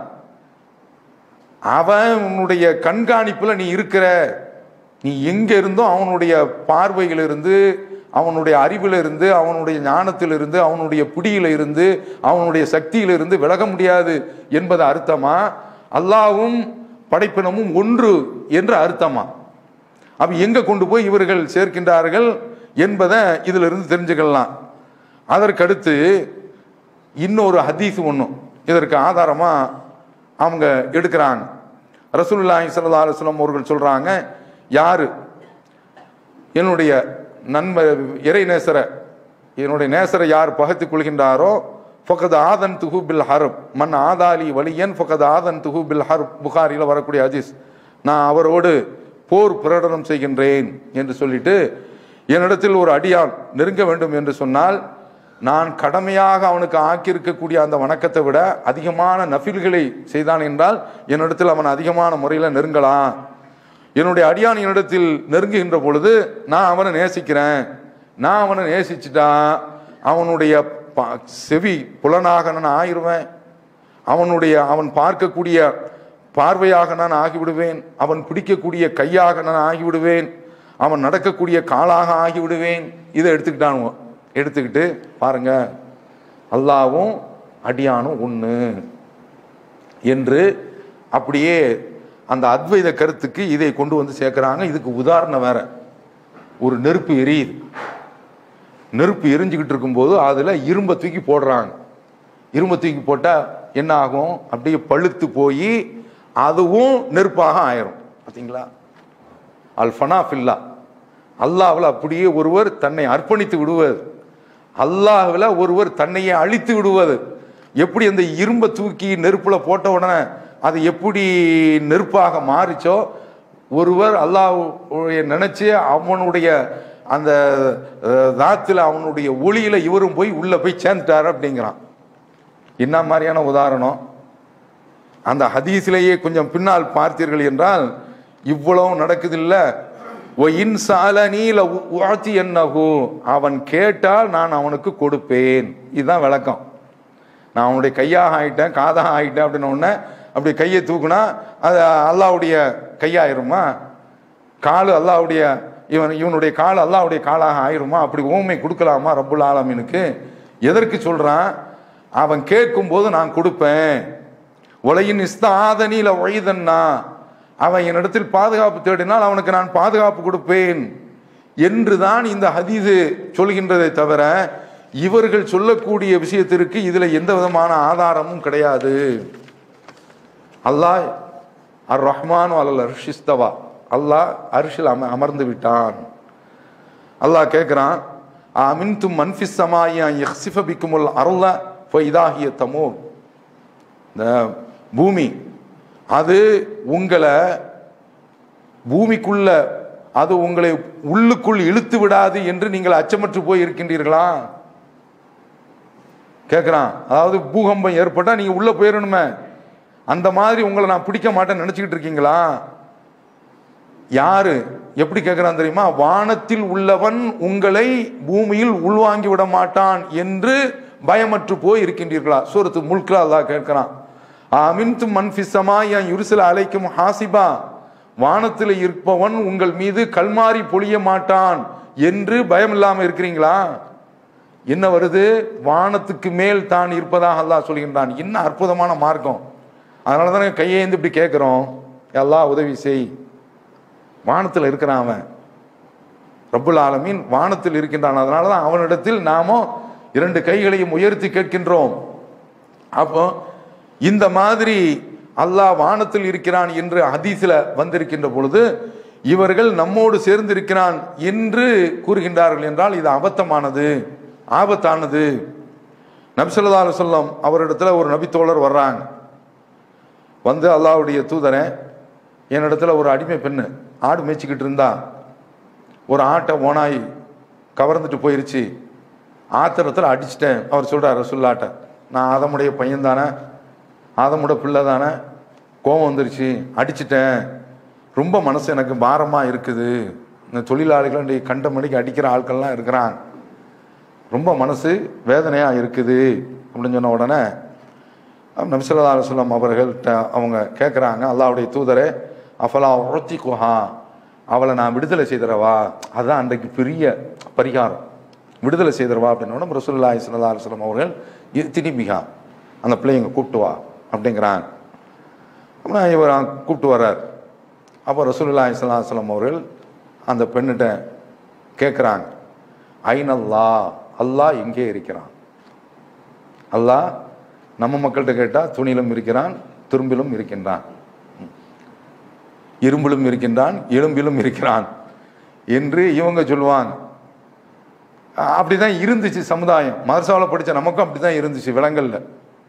அவன் உன்னுடைய கண்காணிப்புல நீ இருக்கிற நீ எங்க இருந்தோ அவனுடைய பார்வையில இருந்து அவனுடைய அறிவில இருந்து அவனுடைய ஞானத்தில் இருந்து அவனுடைய பிடியில இருந்து அவனுடைய சக்தியில இருந்து விலக முடியாது என்பது அர்த்தமா அல்லாவும் படைப்பினமும் ஒன்று என்று அர்த்தமா அப்ப எங்க கொண்டு போய் இவர்கள் சேர்க்கின்றார்கள் என்பதை இதுல இருந்து தெரிஞ்சுக்கலாம் அதற்கடுத்து இன்னொரு ஹதீஸ் ஒன்றும் இதற்கு ஆதாரமா அவங்க எடுக்கிறாங்க ரசூலுல்லாஹி ஸல்லல்லாஹு அலைஹி வஸல்லம் அவர்கள் சொல்றாங்க யாரு என்னுடைய நன்ம இறை நேசரை என்னுடைய நேசரை யார் பகைத்துக் கொள்கின்றாரோ ஃபகத் ஆதன் துஹு பில் ஹர்ப் மன் ஆதாலி வலியன் ஃபகத் ஆதன் துஹு பில் ஹர்ப் புகாரியில் வரக்கூடிய ஹதீஸ் நான் அவரோடு போர் பிரகடனம் செய்கின்றேன் என்று சொல்லிட்டு என்னிடத்தில் ஒரு அடியான் நெருங்க வேண்டும் என்று சொன்னால் நான் கடமையாக அவனுக்கு ஆக்கியிருக்கக்கூடிய அந்த வணக்கத்தை விட அதிகமான நஃபில்களை செய்தான் என்றால் என்னிடத்தில் அவன் அதிகமான முறையில் நெருங்கலாம் என்னுடைய அடியான் என்னிடத்தில் நெருங்குகின்ற பொழுது நான் அவனை நேசிக்கிறேன் நான் அவனை நேசிச்சுட்டா அவனுடைய பா- செவி புலனாக நான் ஆயிருவேன் அவனுடைய அவன் பார்க்கக்கூடிய பார்வையாக நான் ஆகிவிடுவேன் அவன் பிடிக்கக்கூடிய கையாக நான் ஆகிவிடுவேன் அவன் நடக்கக்கூடிய காலாக ஆகிவிடுவேன் இதை எடுத்துக்கிட்டான் எடுத்துக்கிட்டு பாருங்க அல்லாவும் அடியானும் ஒன்று என்று அப்படியே அந்த அத்வைத கருத்துக்கு இதை கொண்டு வந்து சேர்க்குறாங்க இதுக்கு உதாரணம் வேற ஒரு நெருப்பு எரியுது நெருப்பு எரிஞ்சுக்கிட்டு இருக்கும்போது அதில் இரும்பை தூக்கி போடுறாங்க இரும்பை தூக்கி போட்டால் என்ன ஆகும் அப்படியே பழுத்து போய் அதுவும் நெருப்பாக ஆயிரும் பார்த்தீங்களா அல்ஃபனா ஃபில்லா அல்லாஹ்வில் அப்படியே ஒருவர் தன்னை அர்ப்பணித்து விடுவது அல்லாஹ்வில் ஒருவர் தன்னையே அழித்து விடுவது எப்படி அந்த இரும்பை தூக்கி நெருப்புல போட்ட உடனே அது எப்படி நெருப்பாக மாறிச்சோ ஒருவர் அல்லாஹ் நினைச்சு அவனுடைய அந்த அஹ், தாத்துல அவனுடைய ஒளியில இவரும் போய் உள்ள போய் சேர்ந்துட்டாரு அப்படிங்கிறான் என்ன மாதிரியான உதாரணம் அந்த ஹதீஸிலேயே கொஞ்சம் பின்னால் பார்த்தீர்கள் என்றால் இவ்வளவு நடக்குதில்ல ஓ இன்சாலனி உழத்தி என்னகு அவன் கேட்டால் நான் அவனுக்கு கொடுப்பேன் இதுதான் விளக்கம் நான் அவனுடைய கையாக ஆயிட்டேன் காதாக ஆயிட்டேன் அப்படின்ன உடனே அப்படி கையை தூக்குனா அது அல்லாவுடைய கையாயிருமா காலு அல்லாவுடைய இவன் இவனுடைய கால் அல்லாவுடைய காலாக ஆயிருமா அப்படி ஓமை கொடுக்கலாமா ரப்புல் ஆலமீனுக்கு எதற்கு சொல்றான் அவன் கேட்கும்போது நான் கொடுப்பேன் உலகின் இஸ்தாதனில ஒய்தன்னா அவன் என்னிடத்தில் பாதுகாப்பு தேடினால் அவனுக்கு நான் பாதுகாப்பு கொடுப்பேன் என்றுதான் இந்த ஹதீது சொல்கின்றதை தவிர இவர்கள் சொல்லக்கூடிய விஷயத்திற்கு இதுல எந்த விதமான ஆதாரமும் கிடையாது அல்லாஹ் அர் ரஹ்மான் அல் அர்ஷிஸ்தவா அல்லாஹ் அரிசில் அம அமர்ந்து விட்டான் அல்லாஹ் கேட்குறான் அமின் தும் மன்ஃபிஸ் சமாயா யக்ஸிஃப பிக்குமுல் அருள இதாகிய தமோ இந்த பூமி அது உங்களை பூமிக்குள்ள அது உங்களை உள்ளுக்குள் இழுத்து விடாது என்று நீங்கள் அச்சமற்று போய் இருக்கின்றீர்களா கேட்குறான் அதாவது பூகம்பம் ஏற்பட்டா நீங்க உள்ள போயிடணுமே அந்த மாதிரி உங்களை நான் பிடிக்க மாட்டேன்னு நினைச்சுக்கிட்டு இருக்கீங்களா யாரு எப்படி கேட்கிறான் தெரியுமா வானத்தில் உள்ளவன் உங்களை பூமியில் உள்வாங்கி விட மாட்டான் என்று பயமற்று போய் இருக்கின்றீர்களா சூரத்து முல்கலா அல்லாஹ் கேட்கிறான் அமின்து மன்பிசமா என் யுருசில அழைக்கும் ஹாசிபா வானத்தில் இருப்பவன் உங்கள் மீது கல்மாரி பொழிய மாட்டான் என்று பயம் இல்லாம இருக்கிறீங்களா என்ன வருது வானத்துக்கு மேல் தான் இருப்பதாக அல்லாஹ் சொல்கின்றான் என்ன அற்புதமான மார்க்கம் அதனால தானே கையேந்து இப்படி கேட்குறோம் எல்லாம் உதவி செய் வானத்தில் இருக்கிறான் அவன் ரப்புல் ஆலமீன் வானத்தில் இருக்கின்றான் அதனால தான் அவனிடத்தில் நாமோ இரண்டு கைகளையும் உயர்த்தி கேட்கின்றோம் அப்போ இந்த மாதிரி அல்லாஹ் வானத்தில் இருக்கிறான் என்று ஹதீஸில் வந்திருக்கின்ற பொழுது இவர்கள் நம்மோடு சேர்ந்திருக்கிறான் என்று கூறுகின்றார்கள் என்றால் இது அபத்தமானது ஆபத்தானது நபிசல்லா சொல்லம் அவரிடத்துல ஒரு நபித்தோழர் வர்றாங்க வந்து அல்லாஹ்வுடைய தூதரை என்னிடத்துல ஒரு அடிமை பெண்ணு ஆடு மேய்ச்சிக்கிட்டு இருந்தா ஒரு ஆட்டை ஓனாய் கவர்ந்துட்டு போயிருச்சு ஆத்திரத்தில் அடிச்சிட்டேன் அவர் சொல்றார் ரசுல்லாட்ட நான் ஆதமுடைய பையன் தானே ஆதமுட பிள்ளை தானே கோபம் வந்துருச்சு அடிச்சிட்டேன் ரொம்ப மனசு எனக்கு பாரமாக இருக்குது இந்த தொழிலாளிகள் இன்றைக்கு கண்ட மணிக்கு அடிக்கிற ஆட்கள்லாம் இருக்கிறான் ரொம்ப மனசு வேதனையாக இருக்குது அப்படின்னு சொன்ன உடனே நபிசல்லா அலுவலம் அவர்கள்ட்ட அவங்க கேட்குறாங்க அல்லாவுடைய தூதரே அஃபலா உழத்தி குஹா அவளை நான் விடுதலை செய்தரவா அதுதான் அன்றைக்கு பெரிய பரிகாரம் விடுதலை செய்தரவா அப்படின்னோட ரசூல்லா சல்லா அலுவலம் அவர்கள் திரும்பிகா அந்த பிள்ளைங்க கூப்பிட்டு வா அப்படிங்கிறாங்க அப்புறம் இவர் கூப்பிட்டு வர்றார் அப்போ ரசூல்லா இஸ்லாம் அவர்கள் அந்த பெண்ணிட்ட கேட்குறாங்க ஐநல்லா அல்லாஹ் எங்கே இருக்கிறான் அல்லாஹ் நம்ம மக்கள்கிட்ட கேட்டால் துணியிலும் இருக்கிறான் துரும்பிலும் இருக்கின்றான் இரும்பிலும் இருக்கின்றான் எலும்பிலும் இருக்கிறான் என்று இவங்க சொல்லுவாங்க அ- அப்படிதான் இருந்துச்சு சமுதாயம் மதரசாவில் படிச்ச நமக்கும் அப்படிதான் இருந்துச்சு விலங்கல்ல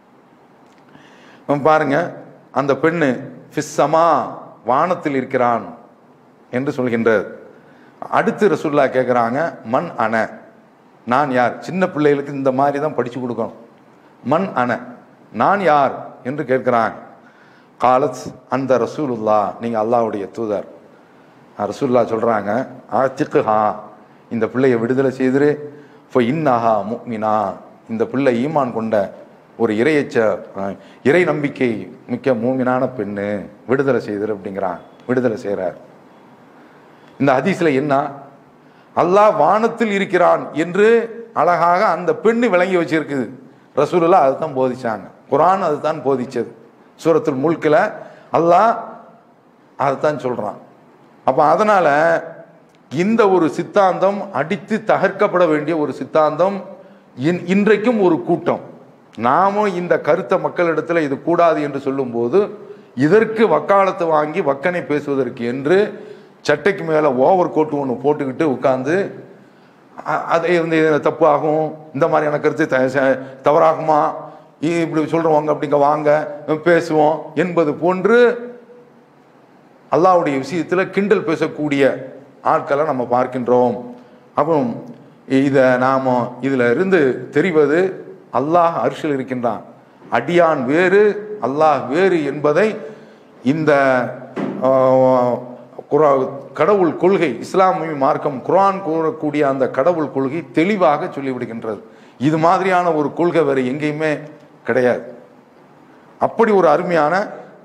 இப்ப பாருங்க அந்த பெண்ணு ஃபிஸ்ஸமா வானத்தில் இருக்கிறான் என்று சொல்கின்றது அடுத்து ரசூல்லா கேட்குறாங்க மண் அன நான் யார் சின்ன பிள்ளைகளுக்கு இந்த மாதிரி தான் படிச்சு கொடுக்கணும் மண் அன நான் யார் என்று கேட்கிறாங்க காலத் அந்த ரசூலுல்லா நீங்க அல்லாஹ்வுடைய தூதர் ரசூல்லா சொல்றாங்க ஆத்திக்குஹா இந்த பிள்ளையை விடுதலை செய்திரு இப்போ இன்னஹா முக்மினா இந்த பிள்ளை ஈமான் கொண்ட ஒரு இறையச்ச அஹ், இறை நம்பிக்கை மிக்க மூமினான பெண்ணு விடுதலை செய்திரு அப்படிங்கிறான் விடுதலை செய்கிறார் இந்த ஹதீஸ்ல என்ன அல்லாஹ் வானத்தில் இருக்கிறான் என்று அழகாக அந்த பெண்ணு விளங்கி வச்சிருக்குது ரசூலுல்லா அதுதான் போதிச்சாங்க குரான் அதுதான் போதிச்சது சூரத்துல் முல்கில் அல்லாஹ் அதுதான் சொல்றான் அப்ப அதனால இந்த ஒரு சித்தாந்தம் அடித்து தகர்க்கப்பட வேண்டிய ஒரு சித்தாந்தம் இன்- இன்றைக்கும் ஒரு கூட்டம் நாமும் இந்த கருத்தை மக்களிடத்தில் இது கூடாது என்று சொல்லும்போது இதற்கு வக்காலத்து வாங்கி வக்கனை பேசுவதற்கு என்று சட்டைக்கு மேலே ஓவர் கோட் ஒன்று போட்டுக்கிட்டு உட்கார்ந்து அ- அது வந்து இது தப்பு ஆகும் இந்த மாதிரியான கருத்து த- ச- தவறாகுமா இ- இப்படி சொல்றவங்க அப்படிங்க வாங்க பேசுவோம் என்பது போன்று அல்லாஹ்வுடைய விஷயத்துல கிண்டல் பேசக்கூடிய ஆட்களை நம்ம பார்க்கின்றோம் அப்போ இதை நாம இதுல இருந்து தெரிவது அல்லாஹ் அரிசில் இருக்கின்றான் அடியான் வேறு அல்லாஹ் வேறு என்பதை இந்த ஆஹ், குரா- கடவுள் கொள்கை இஸ்லாமிய மார்க்கம் குர்ஆன் கூறக்கூடிய அந்த கடவுள் கொள்கை தெளிவாக சொல்லிவிடுகின்றது இது மாதிரியான ஒரு கொள்கை வேறு எங்கேயுமே கிடையாது அப்படி ஒரு அருமையான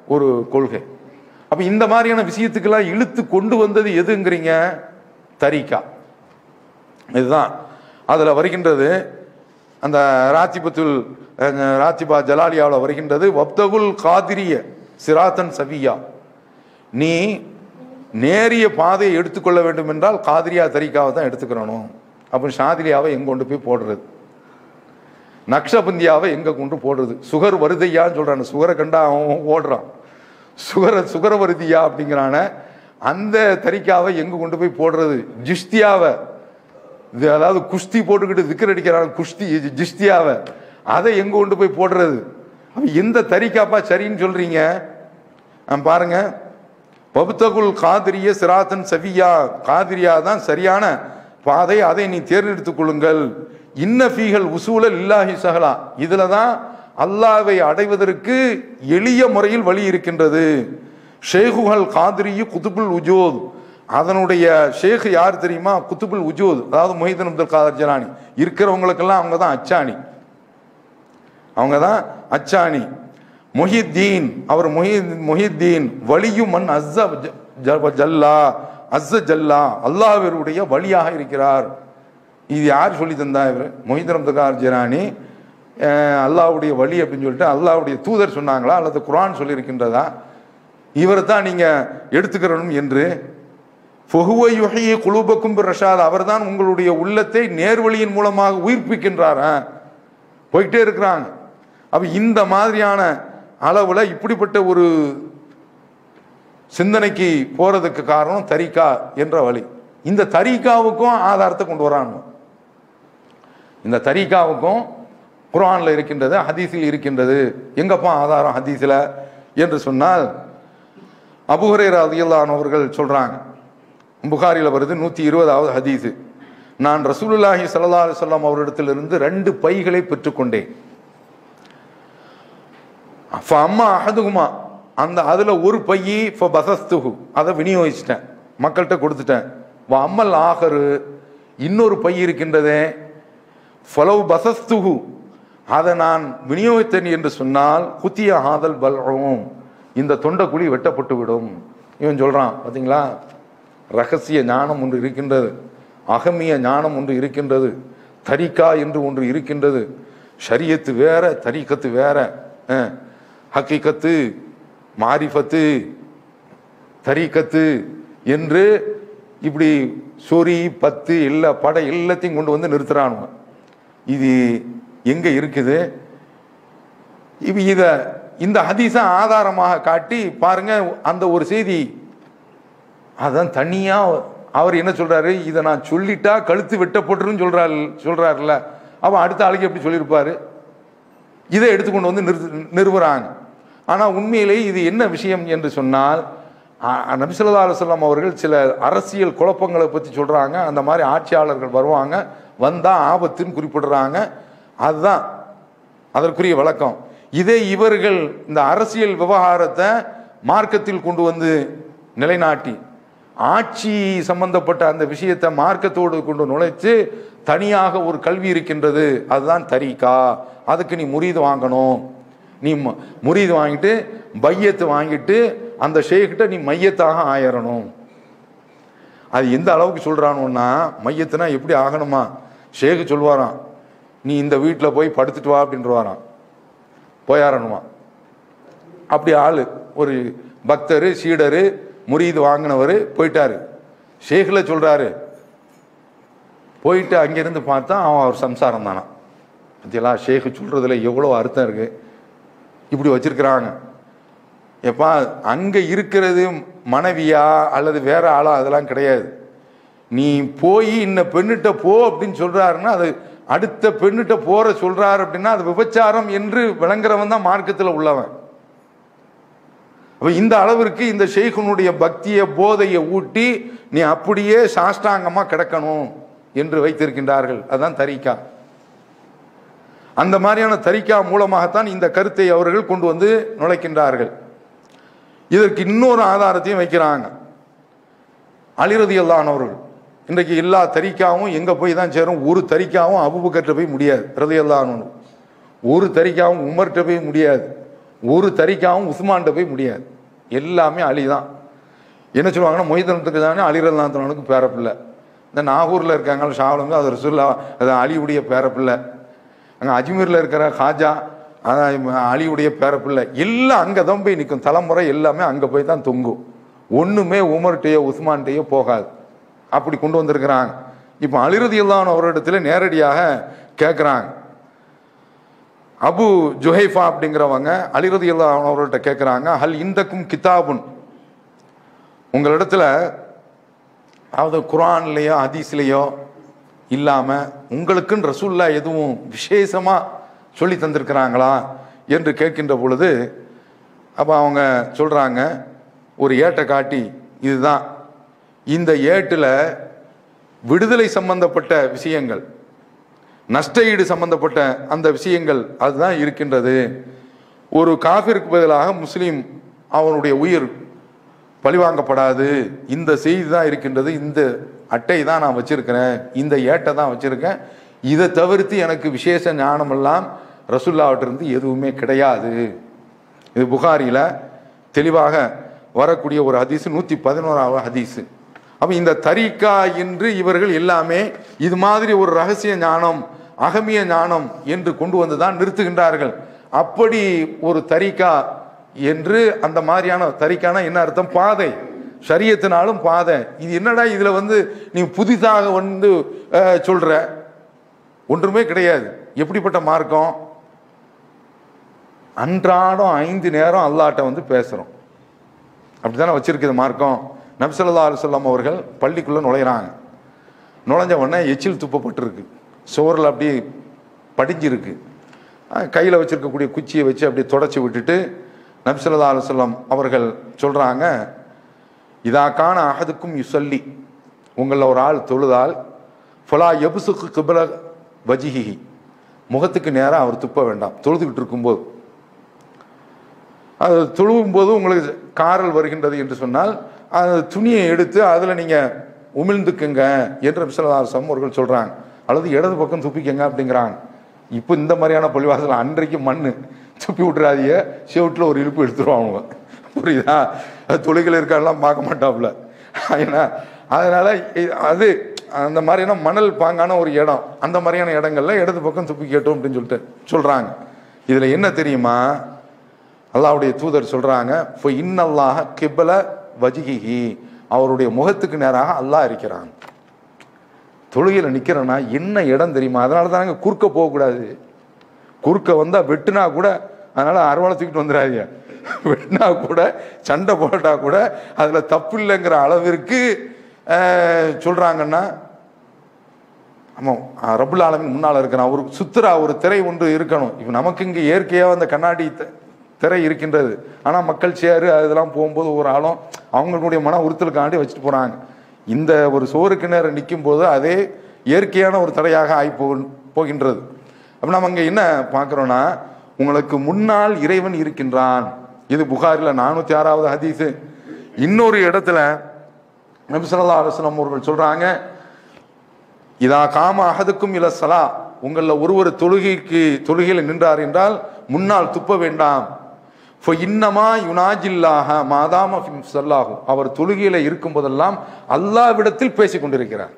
ஒரு கொள்கை அப்ப இந்த மாதிரியான விஷயத்துக்கெல்லாம் இழுத்து கொண்டு வந்தது எதுங்கிறீங்க தரிகா இதுதான் அதுல வருகின்றது அந்த ராத்திபத்துல் அஹ், ராத்திபா ஜலாலியாவில் வருகின்றது வப்தகுல் காதிரிய சிராத்தன் சவியா நீ நேரிய பாதையை எடுத்துக்கொள்ள வேண்டும் என்றால் காதிரியா தரிகாவை தான் எடுத்துக்கிறணும் அப்போ ஷாதிரியாவை எங்க கொண்டு போய் போடுறது நக்ஷபந்தியாவை எங்க கொண்டு போடுறது சுகர் வருதையான்னு சொல்றான் சுகரை கண்டா அவன் ஓடுறான் சுகர சுகர வருதியா அப்படிங்கிறான அந்த தரிக்காவை எங்க கொண்டு போய் போடுறது ஜிஸ்தியாவை இது அதாவது குஸ்தி போட்டுக்கிட்டு விக்கர் அடிக்கிறான் குஸ்தி ஜி- ஜிஸ்தியாவை அதை எங்க கொண்டு போய் போடுறது அப்ப எந்த தரிக்காப்பா சரின்னு சொல்றீங்க ஆ, பாருங்க பபுத்தகுல் காதிரிய சிராத்தன் சவியா காதிரியா தான் சரியான பாதை அதை நீ தேர்ந்தெடுத்துக் கொள்ளுங்கள் இன்ன ஃபீகள் உசூலல் இல்லாஹி சஹலா இதுல தான் அல்லாவை அடைவதற்கு எளிய முறையில் வழி இருக்கின்றது ஷேகுகள் காதிரியு குதுபுல் உஜோத் அதனுடைய ஷேக் யார் தெரியுமா குத்துபுல் உஜூத் அதாவது மொஹிதன் அப்துல் காதர் ஜலானி இருக்கிறவங்களுக்கெல்லாம் அவங்க தான் அச்சாணி அவங்க தான் அச்சாணி மொஹித்தீன் அவர் மொஹி மொஹித்தீன் வலியும் மண் அஸ்ஸ ஜ- ஜ- ஜல்லா அஸ்ஸ ஜல்லா அல்லாஹ்வினுடைய வழியாக இருக்கிறார் இது யார் சொல்லி தந்தா இவர் மொஹிதன் அப்துல் காதர் ஜலானி அஹ், அல்லாஹ்வுடைய வழி அப்படின்னு சொல்லிட்டு அல்லாஹ்வுடைய தூதர் சொன்னாங்களா அல்லது குர்ஆன் சொல்லியிருக்கின்றதா இவரை தான் நீங்க எடுத்துக்கிறணும் என்று ஃபொஹுவ யுஹிய குலூபக்கும் ரஷாத் அவர்தான் உங்களுடைய உள்ளத்தை நேர்வழியின் மூலமாக உயிர்ப்பிக்கின்றார் ஆ. போயிட்டே இருக்கிறாங்க அப்ப இந்த மாதிரியான அளவுல இப்படிப்பட்ட ஒரு சிந்தனைக்கு போறதுக்கு காரணம் தரிகா என்ற வழி இந்த தரிகாவுக்கும் ஆதாரத்தை கொண்டு வராங்க இந்த தரிகாவுக்கும் குர்ஆன்ல இருக்கின்றது ஹதீஸில் இருக்கின்றது எங்கப்பா ஆதாரம் ஹதீஸில் என்று சொன்னால் அபுஹரேரா ரலியல்லாஹு அவர்கள் சொல்றாங்க புகாரில வருது நூத்தி இருபதாவது ஹதீஸ் நான் ரசூலுல்லாஹி ஸல்லல்லாஹு அலைஹி வஸல்லம் அவரிடத்திலிருந்து ரெண்டு பைகளை பெற்றுக்கொண்டேன் அப்ப அம்மா அஹதுகுமா அந்த அதுல ஒரு பையி பசஸ்துகு அதை விநியோகிச்சிட்டேன் மக்கள்கிட்ட கொடுத்துட்டேன் வ அம்மல் ஆகரு இன்னொரு பை இருக்கின்றதே ஃபலவ் பசஸ்துகு அதை நான் விநியோகித்தேன் என்று சொன்னால் குத்திய ஆதல் பல்கும் இந்த தொண்டைக்குழி வெட்டப்பட்டு விடும் இவன் சொல்றான் பாத்தீங்களா ரகசிய ஞானம் ஒன்று இருக்கின்றது அகமிய ஞானம் ஒன்று இருக்கின்றது தரிகா என்று ஒன்று இருக்கின்றது ஷரியத்து வேற தரிக்கத்து வேற அஹ், ஹக்கீகத்து மாரிஃபத்து தரிக்கத்து என்று இப்படி சொறி பத்து எல்லா படை எல்லாத்தையும் கொண்டு வந்து நிறுத்துறானுங்க இது எங்க இருக்குது இப்ப இத இந்த ஹதீஸை ஆதாரமாக காட்டி பாருங்க அந்த ஒரு செய்தி அதான் தனியா அவர் என்ன சொல்றாரு இதை நான் சொல்லிட்டா கழுத்து வெட்டப்பட்டுருன்னு சொல்றாரு சொல்றாருல்ல அவன் அடுத்த ஆளுக்கு எப்படி சொல்லியிருப்பாரு இதை எடுத்துக்கொண்டு வந்து நிறுத்து நிறுவுறாங்க ஆனா உண்மையிலே இது என்ன விஷயம் என்று சொன்னால் அ- நபி ஸல்லல்லாஹு அலைஹி வஸல்லம் அவர்கள் சில அரசியல் குழப்பங்களை பத்தி சொல்றாங்க அந்த மாதிரி ஆட்சியாளர்கள் வருவாங்க வந்தா ஆபத்துன்னு குறிப்பிடுறாங்க அதுதான் அதற்குரிய வழக்கம் இதே இவர்கள் இந்த அரசியல் விவகாரத்தை மார்க்கத்தில் கொண்டு வந்து நிலைநாட்டி ஆட்சி சம்பந்தப்பட்ட அந்த விஷயத்தை மார்க்கத்தோடு கொண்டு நுழைச்சு தனியாக ஒரு கல்வி இருக்கின்றது அதுதான் தரீகா அதுக்கு நீ முரீது வாங்கணும் நீ ம- முரீது வாங்கிட்டு பையத்து வாங்கிட்டு அந்த ஷேக்கிட்ட நீ மையத்தாக ஆயிரணும் அது எந்த அளவுக்கு சொல்றானுன்னா மையத்துனா எப்படி ஆகணுமா ஷேக்கு சொல்வாராம் நீ இந்த வீட்டில் போய் படுத்துட்டு வா அப்படின்றவாராம் போயாரணுமா அப்படி ஆளு ஒரு பக்தர் சீடரு முரீது வாங்கினவர் போயிட்டாரு ஷேக்கில் சொல்றாரு போயிட்டு அங்கிருந்து பார்த்தா அவன் அவர் சம்சாரம் தானா பத்தியலா ஷேக்கு சொல்றதுல எவ்வளோ அர்த்தம் இருக்கு இப்படி வச்சிருக்கிறாங்க எப்பா அங்க இருக்கிறது மனைவியா அல்லது வேற ஆளா அதெல்லாம் கிடையாது நீ போய் இந்த பெண்ணிட்ட போ அப்படின்னு சொல்றாருன்னா அது அடுத்த பெண்ணிட்ட போற சொல்றாரு அப்படின்னா அது விபச்சாரம் என்று விளங்குறவன் தான் மார்க்கத்தில் உள்ளவன் அப்ப இந்த அளவிற்கு இந்த ஷேഖனுடைய பக்திய போதையை ஊட்டி நீ அப்படியே சாஷ்டாங்கமா கிடக்கணும் என்று வைத்திருக்கின்றார்கள் அதான் தரிக்கா அந்த மாதிரியான தரிக்கா மூலமாகத்தான் இந்த கருத்தை அவர்கள் கொண்டு வந்து நுழைக்கின்றார்கள் இதற்கு இன்னொரு ஆதாரத்தையும் வைக்கிறாங்க அலிரதி அவர்கள் இன்றைக்கு எல்லா தரிக்காவும் எங்க போய் தான் சேரும் ஒரு தரிக்காவும் அபுபக்கர்ட்ட போய் முடியாது ரதி ஒரு தரிக்காவும் உமர்கிட்ட போய் முடியாது ஒரு தரிக்காவும் உஸ்மான்கிட்ட போய் முடியாது எல்லாமே அலி தான் என்ன சொல்லுவாங்கன்னா மொய்தனத்துக்கு தானே அலிரல்லாத்தனனுக்கு பேரப்பிள்ளை இந்த நாகூரில் இருக்காங்க ஷாவுலங்க அது ரசுல்லா அது அலியுடைய பேரப்பிள்ளை அங்கே அஜ்மீரில் இருக்கிற ஹாஜா அதான் அலியுடைய பேரப்பிள்ளை எல்லாம் அங்கே தான் போய் நிற்கும் தலைமுறை எல்லாமே அங்கே போய் தான் தொங்கும் ஒன்றுமே உமர்கிட்டயோ உஸ்மான்கிட்டயோ போகாது அப்படி கொண்டு வந்திருக்கிறாங்க இப்போ அலிரதி இல்லான ஒரு இடத்துல நேரடியாக கேட்குறாங்க அபு ஜுஹைஃபா அப்படிங்கிறவங்க அலிரதி அவர்கள்ட்ட கேட்குறாங்க ஹல் இந்தக்கும் கிதாபுன் உங்களிடத்துல அதாவது குரான்லேயோ ஹதீஸ்லேயோ இல்லாமல் உங்களுக்குன்னு ரசூல்லா எதுவும் விசேஷமாக சொல்லி தந்திருக்கிறாங்களா என்று கேட்கின்ற பொழுது அப்போ அவங்க சொல்கிறாங்க ஒரு ஏட்டை காட்டி இதுதான் இந்த ஏட்டில் விடுதலை சம்பந்தப்பட்ட விஷயங்கள் நஷ்ட ஈடு சம்பந்தப்பட்ட அந்த விஷயங்கள் அதுதான் இருக்கின்றது ஒரு காஃபிற்கு பதிலாக முஸ்லீம் அவனுடைய உயிர் பழிவாங்கப்படாது இந்த செய்தி தான் இருக்கின்றது இந்த அட்டை தான் நான் வச்சிருக்கிறேன் இந்த ஏட்டை தான் வச்சிருக்கேன் இதை தவிர்த்து எனக்கு விசேஷ ஞானமெல்லாம் ரசுல்லாவிட்டிருந்து எதுவுமே கிடையாது இது புகாரில தெளிவாக வரக்கூடிய ஒரு ஹதீஸ் நூற்றி பதினோராவது ஹதீஸ் அப்போ இந்த தரிக்கா என்று இவர்கள் எல்லாமே இது மாதிரி ஒரு ரகசிய ஞானம் அகமிய ஞானம் என்று கொண்டு வந்து தான் நிறுத்துகின்றார்கள் அப்படி ஒரு தரிக்கா என்று அந்த மாதிரியான தரிக்கான என்ன அர்த்தம் பாதை சரியத்தினாலும் பாதை இது என்னடா இதுல வந்து நீ புதிதாக வந்து அஹ், சொல்ற ஒன்றுமே கிடையாது எப்படிப்பட்ட மார்க்கம் அன்றாடம் ஐந்து நேரம் அல்லாட்ட வந்து பேசுறோம் அப்படித்தானே வச்சிருக்குது மார்க்கம் நபிசல்லா அலுவலாம் அவர்கள் பள்ளிக்குள்ள நுழையிறாங்க நுழைஞ்ச உடனே எச்சில் துப்பப்பட்டிருக்கு சோறில் அப்படி படிஞ்சிருக்கு கையில் வச்சிருக்கக்கூடிய குச்சியை வச்சு அப்படியே தொடச்சி விட்டுட்டு நபிசல்லா அலுவலம் அவர்கள் சொல்றாங்க இதா காண அகதுக்கும் யுசல்லி உங்களில் ஒரு ஆள் தொழுதால் ஃபலா எபுசுக்கு கிபல வஜிஹி முகத்துக்கு நேராக அவர் துப்ப வேண்டாம் தொழுதுகிட்டு இருக்கும்போது அது தொழுவும் போது உங்களுக்கு காரல் வருகின்றது என்று சொன்னால் அந்த துணியை எடுத்து அதில் நீங்கள் உமிழ்ந்துக்குங்க என்று விசலதாசம் அவர்கள் சொல்கிறாங்க அல்லது இடது பக்கம் துப்பிக்கங்க அப்படிங்கிறாங்க இப்போ இந்த மாதிரியான பள்ளிவாசல் அன்றைக்கு மண் துப்பி விட்றாதீங்க செவுட்டில் ஒரு இழுப்பு எடுத்துருவாங்க புரியுதா அது தொழில்கள் இருக்காலாம் பார்க்க மாட்டாப்புல ஏன்னா அதனால இ- அது அந்த மாதிரியான மணல் பாங்கான ஒரு இடம் அந்த மாதிரியான இடங்கள்ல இடது பக்கம் துப்பி கேட்டோம் அப்படின்னு சொல்லிட்டு சொல்றாங்க இதுல என்ன தெரியுமா அல்லாஹ்வுடைய தூதர் சொல்றாங்க "ஃப இன்னல்லாஹ கிபல வஜிஹி அவருடைய முகத்துக்கு நேராக அல்லாஹ் இருக்கிறான் தொழுகையில நிக்கிறேன்னா என்ன இடம் தெரியுமா அதனால தானங்க குறுக்க போகக்கூடாது குறுக்க வந்தா வெட்டுனா கூட அதனால அரவணை தூக்கிட்டு வந்துடாதீங்க வெட்டினா கூட சண்டை போட்டா கூட அதுல தப்பு இல்லைங்கிற அளவிற்கு அஹ், சொல்றாங்கன்னா ஆமாம் ரபுல் ஆலமின் முன்னால் இருக்கிறான் ஒரு சுத்துரா ஒரு திரை ஒன்று இருக்கணும் இப்போ நமக்கு இங்கே இயற்கையாக அந்த கண்ணாடி த- திரை இருக்கின்றது ஆனால் மக்கள் சேரு அதெல்லாம் போகும்போது ஒரு ஆளும் அவங்களுடைய மன உறுத்தலுக்காண்டி வச்சுட்டு போகிறாங்க இந்த ஒரு சோறுக்கு நேரம் நிற்கும் போது அதே இயற்கையான ஒரு தடையாக ஆகி போ போகின்றது அப்போ நம்ம அங்கே என்ன பார்க்குறோன்னா உங்களுக்கு முன்னால் இறைவன் இருக்கின்றான் இது புகாரில் நானூற்றி ஆறாவது ஹதீஸு இன்னொரு இடத்துல நபி ஸல்லல்லாஹு அலைஹி வஸல்லம் அவர்கள் சொல்றாங்க இதா காம அகதுக்கும் இல சலா உங்களில் ஒருவர் தொழுகைக்கு தொழுகையில் நின்றார் என்றால் முன்னால் துப்ப வேண்டாம் ஃப இன்னமா யுனாஜில்லாக மாதாம சல்லாகும் அவர் தொழுகையில இருக்கும் போதெல்லாம் அல்லாவிடத்தில் பேசிக் கொண்டிருக்கிறார்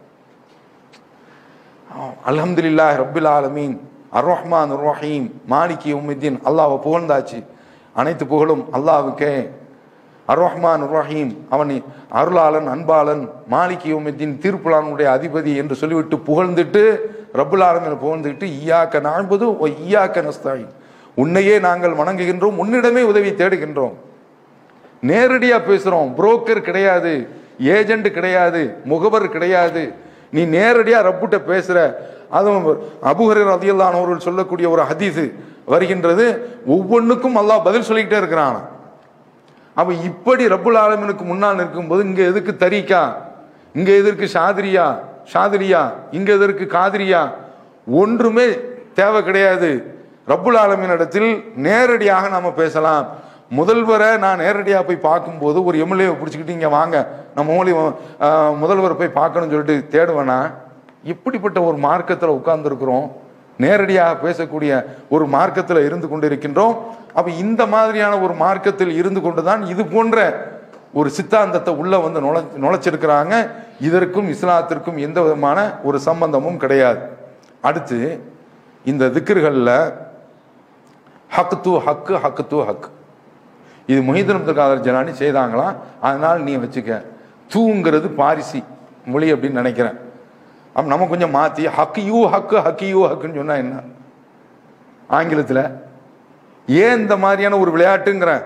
அல்ஹம்துலில்லாஹ் ரப்பில் ஆலமீன் அர் ரஹ்மான் ரஹீம் மாலிகி உம்மித்தீன் அல்லாஹ்வை புகழ்ந்தாச்சு அனைத்து புகழும் அல்லாஹ்வுக்கே அர் ரஹ்மான் ரஹீம் அவன் அருளாளன் அன்பாளன் மாலிகி உம்மித்தீன் தீர்ப்புலானுடைய அதிபதி என்று சொல்லிவிட்டு புகழ்ந்துட்டு ரப்புல் ஆலமீனை புகழ்ந்துட்டு ஈயாக்க நான்பது ஓ ஈயாக்க நஸ்தாயின் உன்னையே நாங்கள் வணங்குகின்றோம் உன்னிடமே உதவி தேடுகின்றோம் நேரடியா பேசுறோம் புரோக்கர் கிடையாது ஏஜென்ட் கிடையாது முகவர் கிடையாது நீ நேரடியா ரப்புட்ட பேசுற அதுவும் அபுஹரர் ரதியல்லான் அவர்கள் சொல்லக்கூடிய ஒரு ஹதீஸ் வருகின்றது ஒவ்வொன்றுக்கும் அல்லாஹ் பதில் சொல்லிக்கிட்டே இருக்கிறான் அப்ப இப்படி ரப்புல் ஆலமீனுக்கு முன்னால் நிற்கும்போது இங்க எதுக்கு தரிக்கா இங்க எதற்கு ஷாதிரியா ஷாதிரியா இங்க எதற்கு காதிரியா ஒன்றுமே தேவை கிடையாது ரப்புல் ஆலமீன் இடத்தில் நேரடியாக நாம பேசலாம் முதல்வரை நான் நேரடியாக போய் பார்க்கும்போது ஒரு எம்எல்ஏ பிடிச்சிக்கிட்டு இங்கே வாங்க நம்ம மூலி முதல்வரை போய் பார்க்கணும்னு சொல்லிட்டு தேடுவேனா இப்படிப்பட்ட ஒரு மார்க்கத்தில் உட்கார்ந்துருக்குறோம் நேரடியாக பேசக்கூடிய ஒரு மார்க்கத்தில் இருந்து கொண்டிருக்கின்றோம் அப்ப இந்த மாதிரியான ஒரு மார்க்கத்தில் இருந்து கொண்டுதான் இது போன்ற ஒரு சித்தாந்தத்தை உள்ள வந்து நுழை நுழைச்சிருக்கிறாங்க இதற்கும் இஸ்லாத்திற்கும் எந்த விதமான ஒரு சம்பந்தமும் கிடையாது அடுத்து இந்த திக்கர்களில் ஹக்கு தூ ஹக்கு ஹக்கு தூ ஹக் இது மொஹிதன் அப்துல் காதர் ஜலானி செய்தாங்களாம் அதனால் நீ வச்சுக்க தூங்கிறது பாரிசி மொழி அப்படின்னு நினைக்கிறேன் அப்ப நம்ம கொஞ்சம் மாற்றி ஹக்கு யூ ஹக்கு ஹக்கு யூ ஹக்குன்னு சொன்னா என்ன ஆங்கிலத்தில் ஏன் இந்த மாதிரியான ஒரு விளையாட்டுங்கிறேன்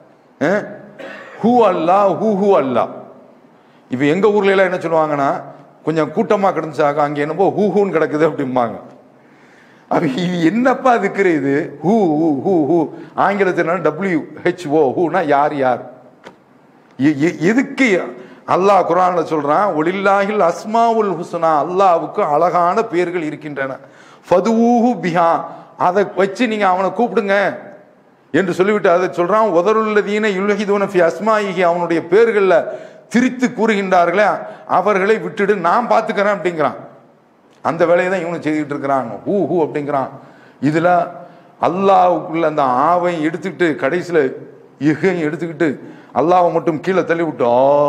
ஹூ அல்லா ஹூ ஹூ அல்லா இப்போ எங்கள் ஊர்ல எல்லாம் என்ன சொல்லுவாங்கன்னா கொஞ்சம் கூட்டமாக கிடந்துச்சாக்க அங்கே என்னமோ ஹூ ஹூன்னு கிடக்குது அப்படிம்பாங்க அப்ப இது என்னப்பா திக்கிற இது ஹூ ஹூ ஹூ ஹூ ஆங்கிலத்தில் டபிள்யூ ஹெச் ஓ ஹூனா யார் யார் எ- எ- எதுக்கு அல்லாஹ் குரான்ல சொல்றான் ஒலில்லாஹில் அஸ்மாவுல் ஹுஸ்னா அல்லாஹ்வுக்கு அழகான பெயர்கள் இருக்கின்றன ஃபதுவூஹு பிஹா அதை வச்சு நீங்க அவனை கூப்பிடுங்க என்று சொல்லிவிட்டு அதை சொல்றான் உதருள்ளதீன யுல்ஹிதூன ஃபி அஸ்மாயிஹி அவனுடைய பேர்கள்ல திரித்து கூறுகின்றார்களே அவர்களை விட்டுடு நான் பார்த்துக்கிறேன் அப்படிங்கிறான் அந்த வேலையை தான் இவனு செய்துட்டு இருக்கிறாங்க ஹூ ஹூ அப்படிங்கிறான் இதுல அல்லாவுக்குள்ள அந்த ஆவை எடுத்துக்கிட்டு கடைசியில இகையும் எடுத்துக்கிட்டு அல்லாவை மட்டும் கீழே தள்ளி விட்டு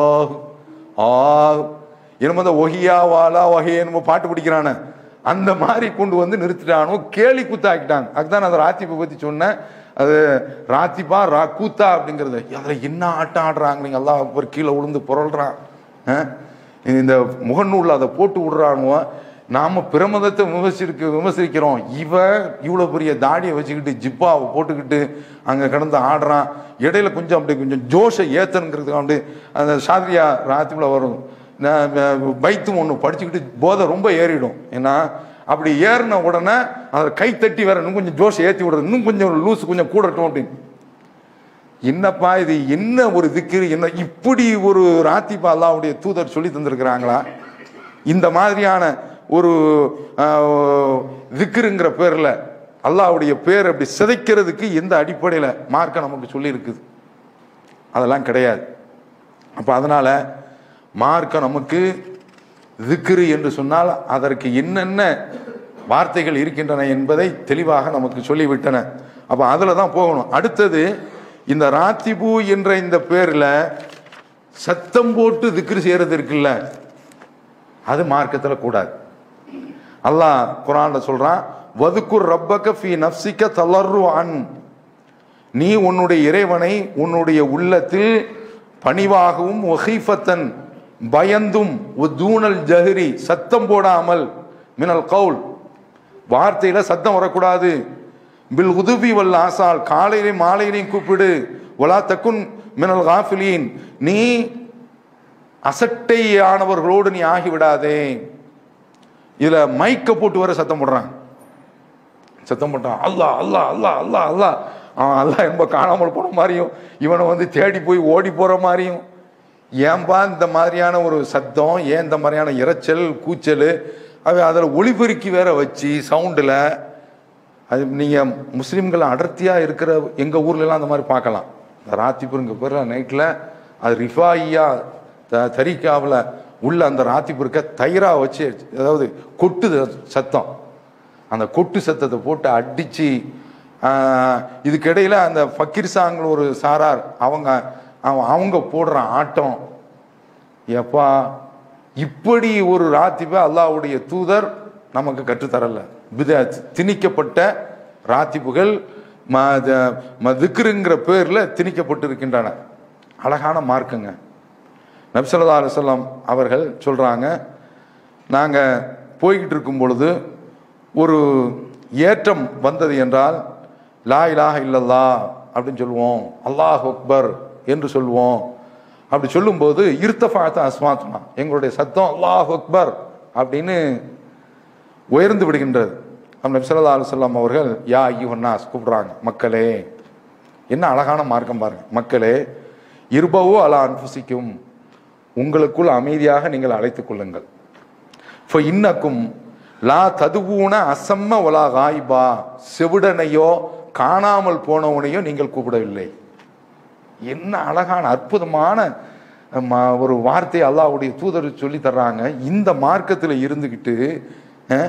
ஆ ஆ என்னமோ அந்த ஒஹியா வாலா ஒஹே என்னமோ பாட்டு பிடிக்கிறானே அந்த மாதிரி கொண்டு வந்து நிறுத்திட்டானோ கேலி கூத்தாக்கிட்டாங்க அதுதான் அந்த ராத்திப்பை பத்தி சொன்னேன் அது ராத்திப்பா ரா கூத்தா அப்படிங்கிறது அதுல என்ன ஆட்டம் ஆடுறாங்க நீங்க அல்லாஹ் அக்பர் கீழே விழுந்து புரள்றான் ஆ? இந்த முகநூல்ல அதை போட்டு விடுறானுவோ நாம பிரமதத்தை விமர்சிக்க விமர்சிக்கிறோம் இவன் இவ்வளவு பெரிய தாடியை வச்சுக்கிட்டு ஜிப்பாவை போட்டுக்கிட்டு அங்க கிடந்து ஆடுறான் இடையில கொஞ்சம் அப்படி கொஞ்சம் ஜோஷை ஏத்தனுங்கிறதுக்கு அப்படி அந்த சாதிரியா ராத்திரில வரும் நான் ப- பைத்தும் ஒன்று படிச்சுக்கிட்டு போதை ரொம்ப ஏறிடும் ஏன்னா அப்படி ஏறின உடனே அதை கை தட்டி வேற இன்னும் கொஞ்சம் ஜோஷை ஏற்றி விடுறது இன்னும் கொஞ்சம் லூஸ் கொஞ்சம் கூடட்டும் அப்படின்னு என்னப்பா இது என்ன ஒரு திக்கு என்ன இப்படி ஒரு ராத்திப்பா அல்லாவுடைய தூதர் சொல்லி தந்திருக்கிறாங்களா இந்த மாதிரியான ஒரு திக்குங்கிற பேர்ல அல்லாவுடைய பேர் அப்படி சிதைக்கிறதுக்கு எந்த அடிப்படையில் மார்க்கம் நமக்கு சொல்லி இருக்குது அதெல்லாம் கிடையாது அப்ப அதனால மார்க்கம் நமக்கு திக்ரு என்று சொன்னால் அதற்கு என்னென்ன வார்த்தைகள் இருக்கின்றன என்பதை தெளிவாக நமக்கு சொல்லிவிட்டன அப்ப அதுல தான் போகணும் அடுத்தது இந்த ராத்திபு என்ற இந்த பேர்ல சத்தம் போட்டு திக்ரு செய்யறது இருக்குல்ல அது மார்க்கத்துல கூடாது அல்லாஹ் குரான்ல சொல்றான் வதுக்குர் ரப்பக ஃபி நஃப்சிக்க தளர்ரு அன் நீ உன்னுடைய இறைவனை உன்னுடைய உள்ளத்தில் பணிவாகவும் ஒஹீஃபத்தன் பயந்தும் தூணல் ஜஹரி சத்தம் போடாமல் மினல் கவுல் வார்த்தையில சத்தம் வரக்கூடாது பில் உதுபி வல் ஆசால் காலையிலையும் மாலையிலையும் கூப்பிடு ஒலா தக்குன் மினல் காஃபிலீன் நீ அசட்டையானவர்களோடு நீ ஆகிவிடாதே இதுல மைக்க போட்டு வர சத்தம் போடுறாங்க சத்தம் போட்டான் அல்லாஹ் அல்லாஹ் அல்லாஹ் அல்லாஹ் அல்லாஹ் அவன் அல்லாஹ் என்ப காணாமல் போன மாதிரியும் இவனை வந்து தேடி போய் ஓடி போற மாதிரியும் ஏன்பா இந்த மாதிரியான ஒரு சத்தம் ஏன் இந்த மாதிரியான இரைச்சல் கூச்சல் அவன் அதில் ஒளிபெருக்கி வேற வச்சு சவுண்டில் அது நீங்கள் முஸ்லீம்கள் அடர்த்தியாக இருக்கிற எங்கள் ஊர்லலாம் அந்த மாதிரி பார்க்கலாம் இந்த ராத்திபுருங்க பேர் நைட்டில் அது ரிஃபாயியா த தரிக்காவில் உள்ள அந்த ராத்திபுருக்க தயிராக வச்சு அதாவது கொட்டுது சத்தம் அந்த கொட்டு சத்தத்தை போட்டு அடிச்சு ஆஹ், இதுக்கிடையில அந்த ஃபக்கீர் சாங்கில் ஒரு சாரார் அவங்க அவ- அவங்க போடுற ஆட்டம் எப்பா இப்படி ஒரு ராத்திபை அல்லாஹ்வுடைய தூதர் நமக்கு கற்றுத்தரல பிதாத் திணிக்கப்பட்ட ராத்திபுகள் ம த- ம திக்ருங்கிற பேர்ல திணிக்கப்பட்டு இருக்கின்றன அழகான மார்க்குங்க நபிசல்லா அலுவலாம் அவர்கள் சொல்றாங்க நாங்க போய்கிட்டு இருக்கும் பொழுது ஒரு ஏற்றம் வந்தது என்றால் லா இலாஹ இல்லல்லா அப்படின்னு சொல்லுவோம் அல்லாஹ் அக்பர் என்று சொல்லுவோம் அப்படி சொல்லும்போது இருத்தஃபாத்த அஸ்மாத்மா எங்களுடைய சத்தம் அல்லாஹ் அக்பர் அப்படின்னு உயர்ந்து விடுகின்றது அப்ப நபி ஸல்லல்லாஹு அலைஹி வஸல்லம் அவர்கள் யா ஐயுஹன்னாஸ் கூப்பிடுறாங்க மக்களே என்ன அழகான மார்க்கம் பாருங்க மக்களே இருபவோ அலா அன்புசிக்கும் உங்களுக்குள் அமைதியாக நீங்கள் அழைத்துக் கொள்ளுங்கள் இப்போ இன்னக்கும் லா ததுவூன அசம்ம ஒலா காய்பா செவிடனையோ காணாமல் போனவனையோ நீங்கள் கூப்பிடவில்லை என்ன அழகான அற்புதமான ம- ஒரு வார்த்தை அல்லாஹ்வுடைய தூதர் சொல்லி தர்றாங்க இந்த மார்க்கத்தில் இருந்துக்கிட்டு அஹ்,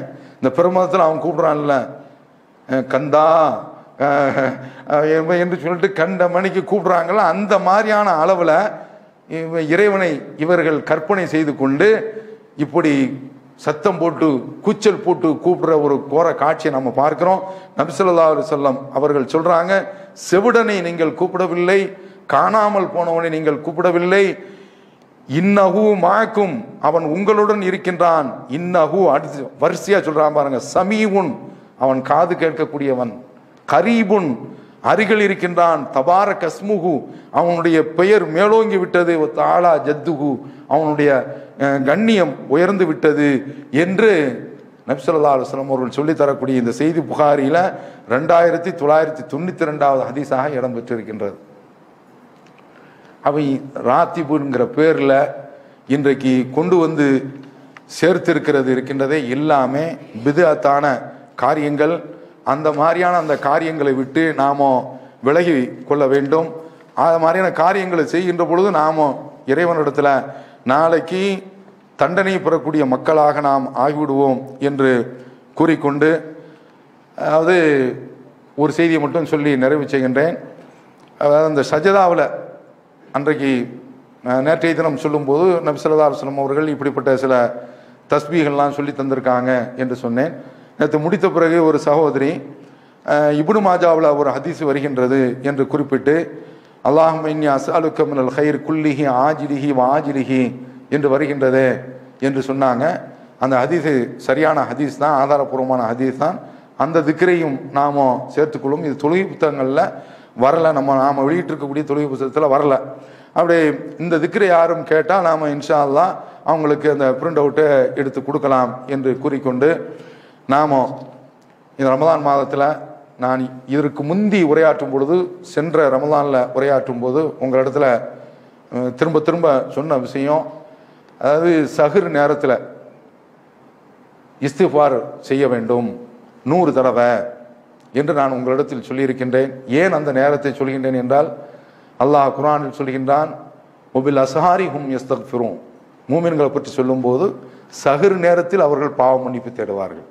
இந்த பிரமதத்தில் அவன் கூப்பிடுறான்ல அஹ் கந்தா அஹ் அஹ் என்று சொல்லிட்டு கண்ட மணிக்கு கூப்பிடுறாங்கல்ல அந்த மாதிரியான அளவில் இறைவனை இவர்கள் கற்பனை செய்து கொண்டு இப்படி சத்தம் போட்டு கூச்சல் போட்டு கூப்பிடுற ஒரு கோர காட்சியை நம்ம பார்க்கிறோம் நபிசல்லா செல்லம் அவர்கள் சொல்றாங்க செவிடனை நீங்கள் கூப்பிடவில்லை காணாமல் போனவனை நீங்கள் கூப்பிடவில்லை இன்னஹு மாக்கும் அவன் உங்களுடன் இருக்கின்றான் இன்னஹு அடுத்து வரிசையா சொல்றான் பாருங்க சமீவுன் அவன் காது கேட்கக்கூடியவன் கரீபுன் அருகில் இருக்கின்றான் தபார கஸ்முகு அவனுடைய பெயர் மேலோங்கி விட்டது தாளா ஜத்துகு அவனுடைய அஹ், கண்ணியம் உயர்ந்து விட்டது என்று நபிசல்லா அலுவலம் அவர்கள் சொல்லித் தரக்கூடிய இந்த செய்தி புகாரில ரெண்டாயிரத்தி தொள்ளாயிரத்தி தொண்ணூத்தி ரெண்டாவது ஹதீஸாக இடம்பெற்றிருக்கின்றது அவை ராத்திபுங்கிற பேரில் இன்றைக்கு கொண்டு வந்து சேர்த்திருக்கிறது இருக்கின்றதே எல்லாமே பிதுஅத்தான காரியங்கள் அந்த மாதிரியான அந்த காரியங்களை விட்டு நாம விலகி கொள்ள வேண்டும் அது மாதிரியான காரியங்களை செய்கின்ற பொழுது நாம இறைவனிடத்துல நாளைக்கு தண்டனை பெறக்கூடிய மக்களாக நாம் ஆகிவிடுவோம் என்று கூறிக்கொண்டு அதாவது ஒரு செய்தியை மட்டும் சொல்லி நிறைவு செய்கின்றேன் அதாவது அந்த சஜதாவில் அன்றைக்கு அஹ், நேற்றைய தினம் சொல்லும்போது நபி ஸல்லல்லாஹு அலைஹி வஸல்லம் அவர்கள் இப்படிப்பட்ட சில தஸ்பீகள்லாம் சொல்லி தந்திருக்காங்க என்று சொன்னேன் நேற்று முடித்த பிறகு ஒரு சகோதரி அஹ், இப்னு மாஜாவில் ஒரு ஹதீஸ் வருகின்றது என்று குறிப்பிட்டு அல்லாஹும் இன்னி அஸ்அலுக்க மினல் ஹைர் குல்லிஹி ஆஜிலிஹி வாஜிலிஹி என்று வருகின்றதே என்று சொன்னாங்க அந்த ஹதீஸ் சரியான ஹதீஸ் தான் ஆதாரபூர்வமான ஹதீஸ் தான் அந்த திக்ரையும் நாம சேர்த்துக்கொள்ளும் இது தொழுகை புத்தகங்களில் வரல நம்ம நாம வெளியிட்டிருக்கக்கூடிய தொழுகை புத்தகத்தில் வரல அப்படி இந்த திக்ரை யாரும் கேட்டால் நாம் இன்ஷா அல்லாஹ் அவங்களுக்கு அந்த பிரிண்ட் அவுட்டை எடுத்து கொடுக்கலாம் என்று கூறிக்கொண்டு நாம இந்த ரமதான் மாதத்தில் நான் இதற்கு முந்தி உரையாற்றும் பொழுது சென்ற ரமதானில் உரையாற்றும் போது உங்களிடத்துல அஹ், திரும்ப திரும்ப சொன்ன விஷயம் அதாவது சஹர் நேரத்தில் இஸ்திஃபார் செய்ய வேண்டும் நூறு தடவை என்று நான் உங்களிடத்தில் சொல்லியிருக்கின்றேன் ஏன் அந்த நேரத்தை சொல்கின்றேன் என்றால் அல்லாஹ் குர்ஆனில் சொல்கின்றான் ஒபில் அசஹாரி ஹும் எஸ்தக்ஃபிரும் மூமின்களை பற்றி சொல்லும்போது சஹர் நேரத்தில் அவர்கள் பாவ மன்னிப்பு தேடுவார்கள்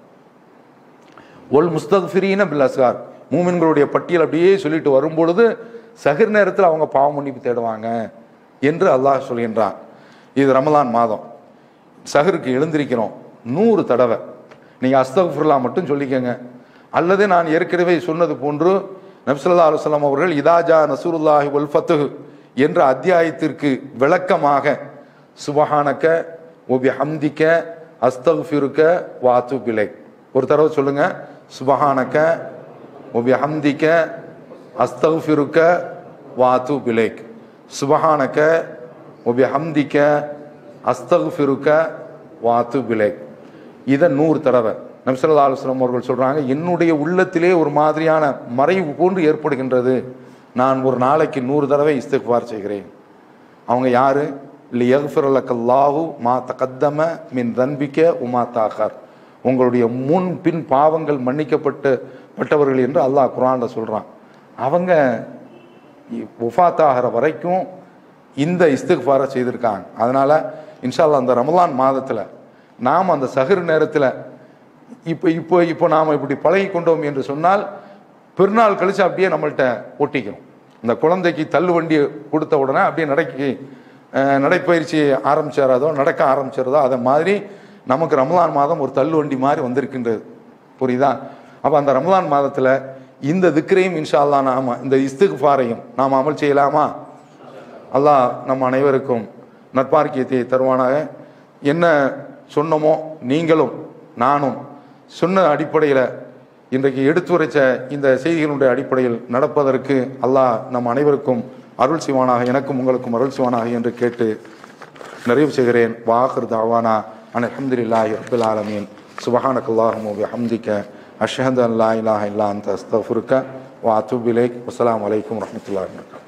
ஒல் முஸ்தக்ஃபிரீன பில் அஸ்கார் மூமின்களுடைய பட்டியல் அப்படியே சொல்லிட்டு வரும்பொழுது சஹர் நேரத்தில் அவங்க பாவ மன்னிப்பு தேடுவாங்க என்று அல்லாஹ் சொல்கின்றான் இது ரமலான் மாதம் சஹருக்கு எழுந்திருக்கிறோம் நூறு தடவை நீங்கள் அஸ்தகுஃபுல்லா மட்டும் சொல்லிக்கங்க அல்லது நான் ஏற்கனவே சொன்னது போன்று நப்சல்லா அலுவலாம் அவர்கள் இதாஜா நசூருல்லாஹி வல் ஃபத்துஹு என்ற அத்தியாயத்திற்கு விளக்கமாக சுபஹானக்க ஒபி ஹம்திக்க அஸ்தகுஃபிருக்க வாத்து பிலை ஒரு தடவை சொல்லுங்க சுபஹானக்க ஒபி ஹம்திக்க அஸ்தகுஃபிருக்க வாத்து பிலைக் சுபஹானக்க ஒபி ஹம்திக்க அஸ்தகுஃபிருக்க வாத்து பிலைக் இதை நூறு தடவை நம்சல்லா அலுவலம் அவர்கள் சொல்றாங்க என்னுடைய உள்ளத்திலே ஒரு மாதிரியான மறைவு போன்று ஏற்படுகின்றது நான் ஒரு நாளைக்கு நூறு தடவை இஸ்திக்பார் செய்கிறேன் அவங்க யாரு லியஃபிரலக்கல்லாஹு மா தகத்தம மின் தன்பிக்க உமா தாக்கர் உங்களுடைய முன் பின் பாவங்கள் மன்னிக்கப்பட்டு பட்டவர்கள் என்று அல்லாஹ் குரான்ல சொல்றான் அவங்க உஃபாத்தாகிற வரைக்கும் இந்த இஸ்திக்பாரை செய்திருக்காங்க அதனால இன்ஷால்லா அந்த ரமலான் மாதத்தில் நாம் அந்த சஹர் நேரத்தில் இப்போ இப்போ இப்போ நாம் இப்படி பழகி கொண்டோம் என்று சொன்னால் பெருநாள் கழிச்சு அப்படியே நம்மள்ட்ட ஒட்டிக்கும் இந்த குழந்தைக்கு தள்ளு வண்டி கொடுத்த உடனே அப்படியே நடக்கி அஹ், நடைப்பயிற்சி ஆரம்பிச்சாரதோ நடக்க ஆரம்பிச்சிருதோ அதை மாதிரி நமக்கு ரமலான் மாதம் ஒரு தள்ளு வண்டி மாதிரி வந்திருக்கின்றது புரியுதா அப்போ அந்த ரமலான் மாதத்தில் இந்த திக்ரையும் இன்ஷா அல்லாஹ் நாம இந்த இஸ்திக்ஃபாரையும் நாம் அமல் செய்யலாமா அல்லாஹ் நம் அனைவருக்கும் நற்பார்க்கியத்தை தருவானாக என்ன சொன்னமோ நீங்களும் நானும் சொன்ன அடிப்படையில் இன்றைக்கு எடுத்துரைச்ச இந்த செய்திகளுடைய அடிப்படையில் நடப்பதற்கு அல்லாஹ் நம் அனைவருக்கும் அருள் செய்வானாக எனக்கும் உங்களுக்கும் அருள் செய்வானாக என்று கேட்டு நிறைவு செய்கிறேன் வாஹர் தாவானா அன் அல்ஹம்துலில்லாஹி ரப்பில் ஆலமீன் சுபஹானக அல்லாஹும்ம வ பிஹம்திக அஷ்ஹது அன் லா இலாஹா இல்லா அன்த அஸ்தக்ஃபிருக்க வ அத்தூபு இலைக் வஸ்ஸலாமு அலைக்கும் வரஹ்மத்துல்லாஹி வபரகாத்துஹு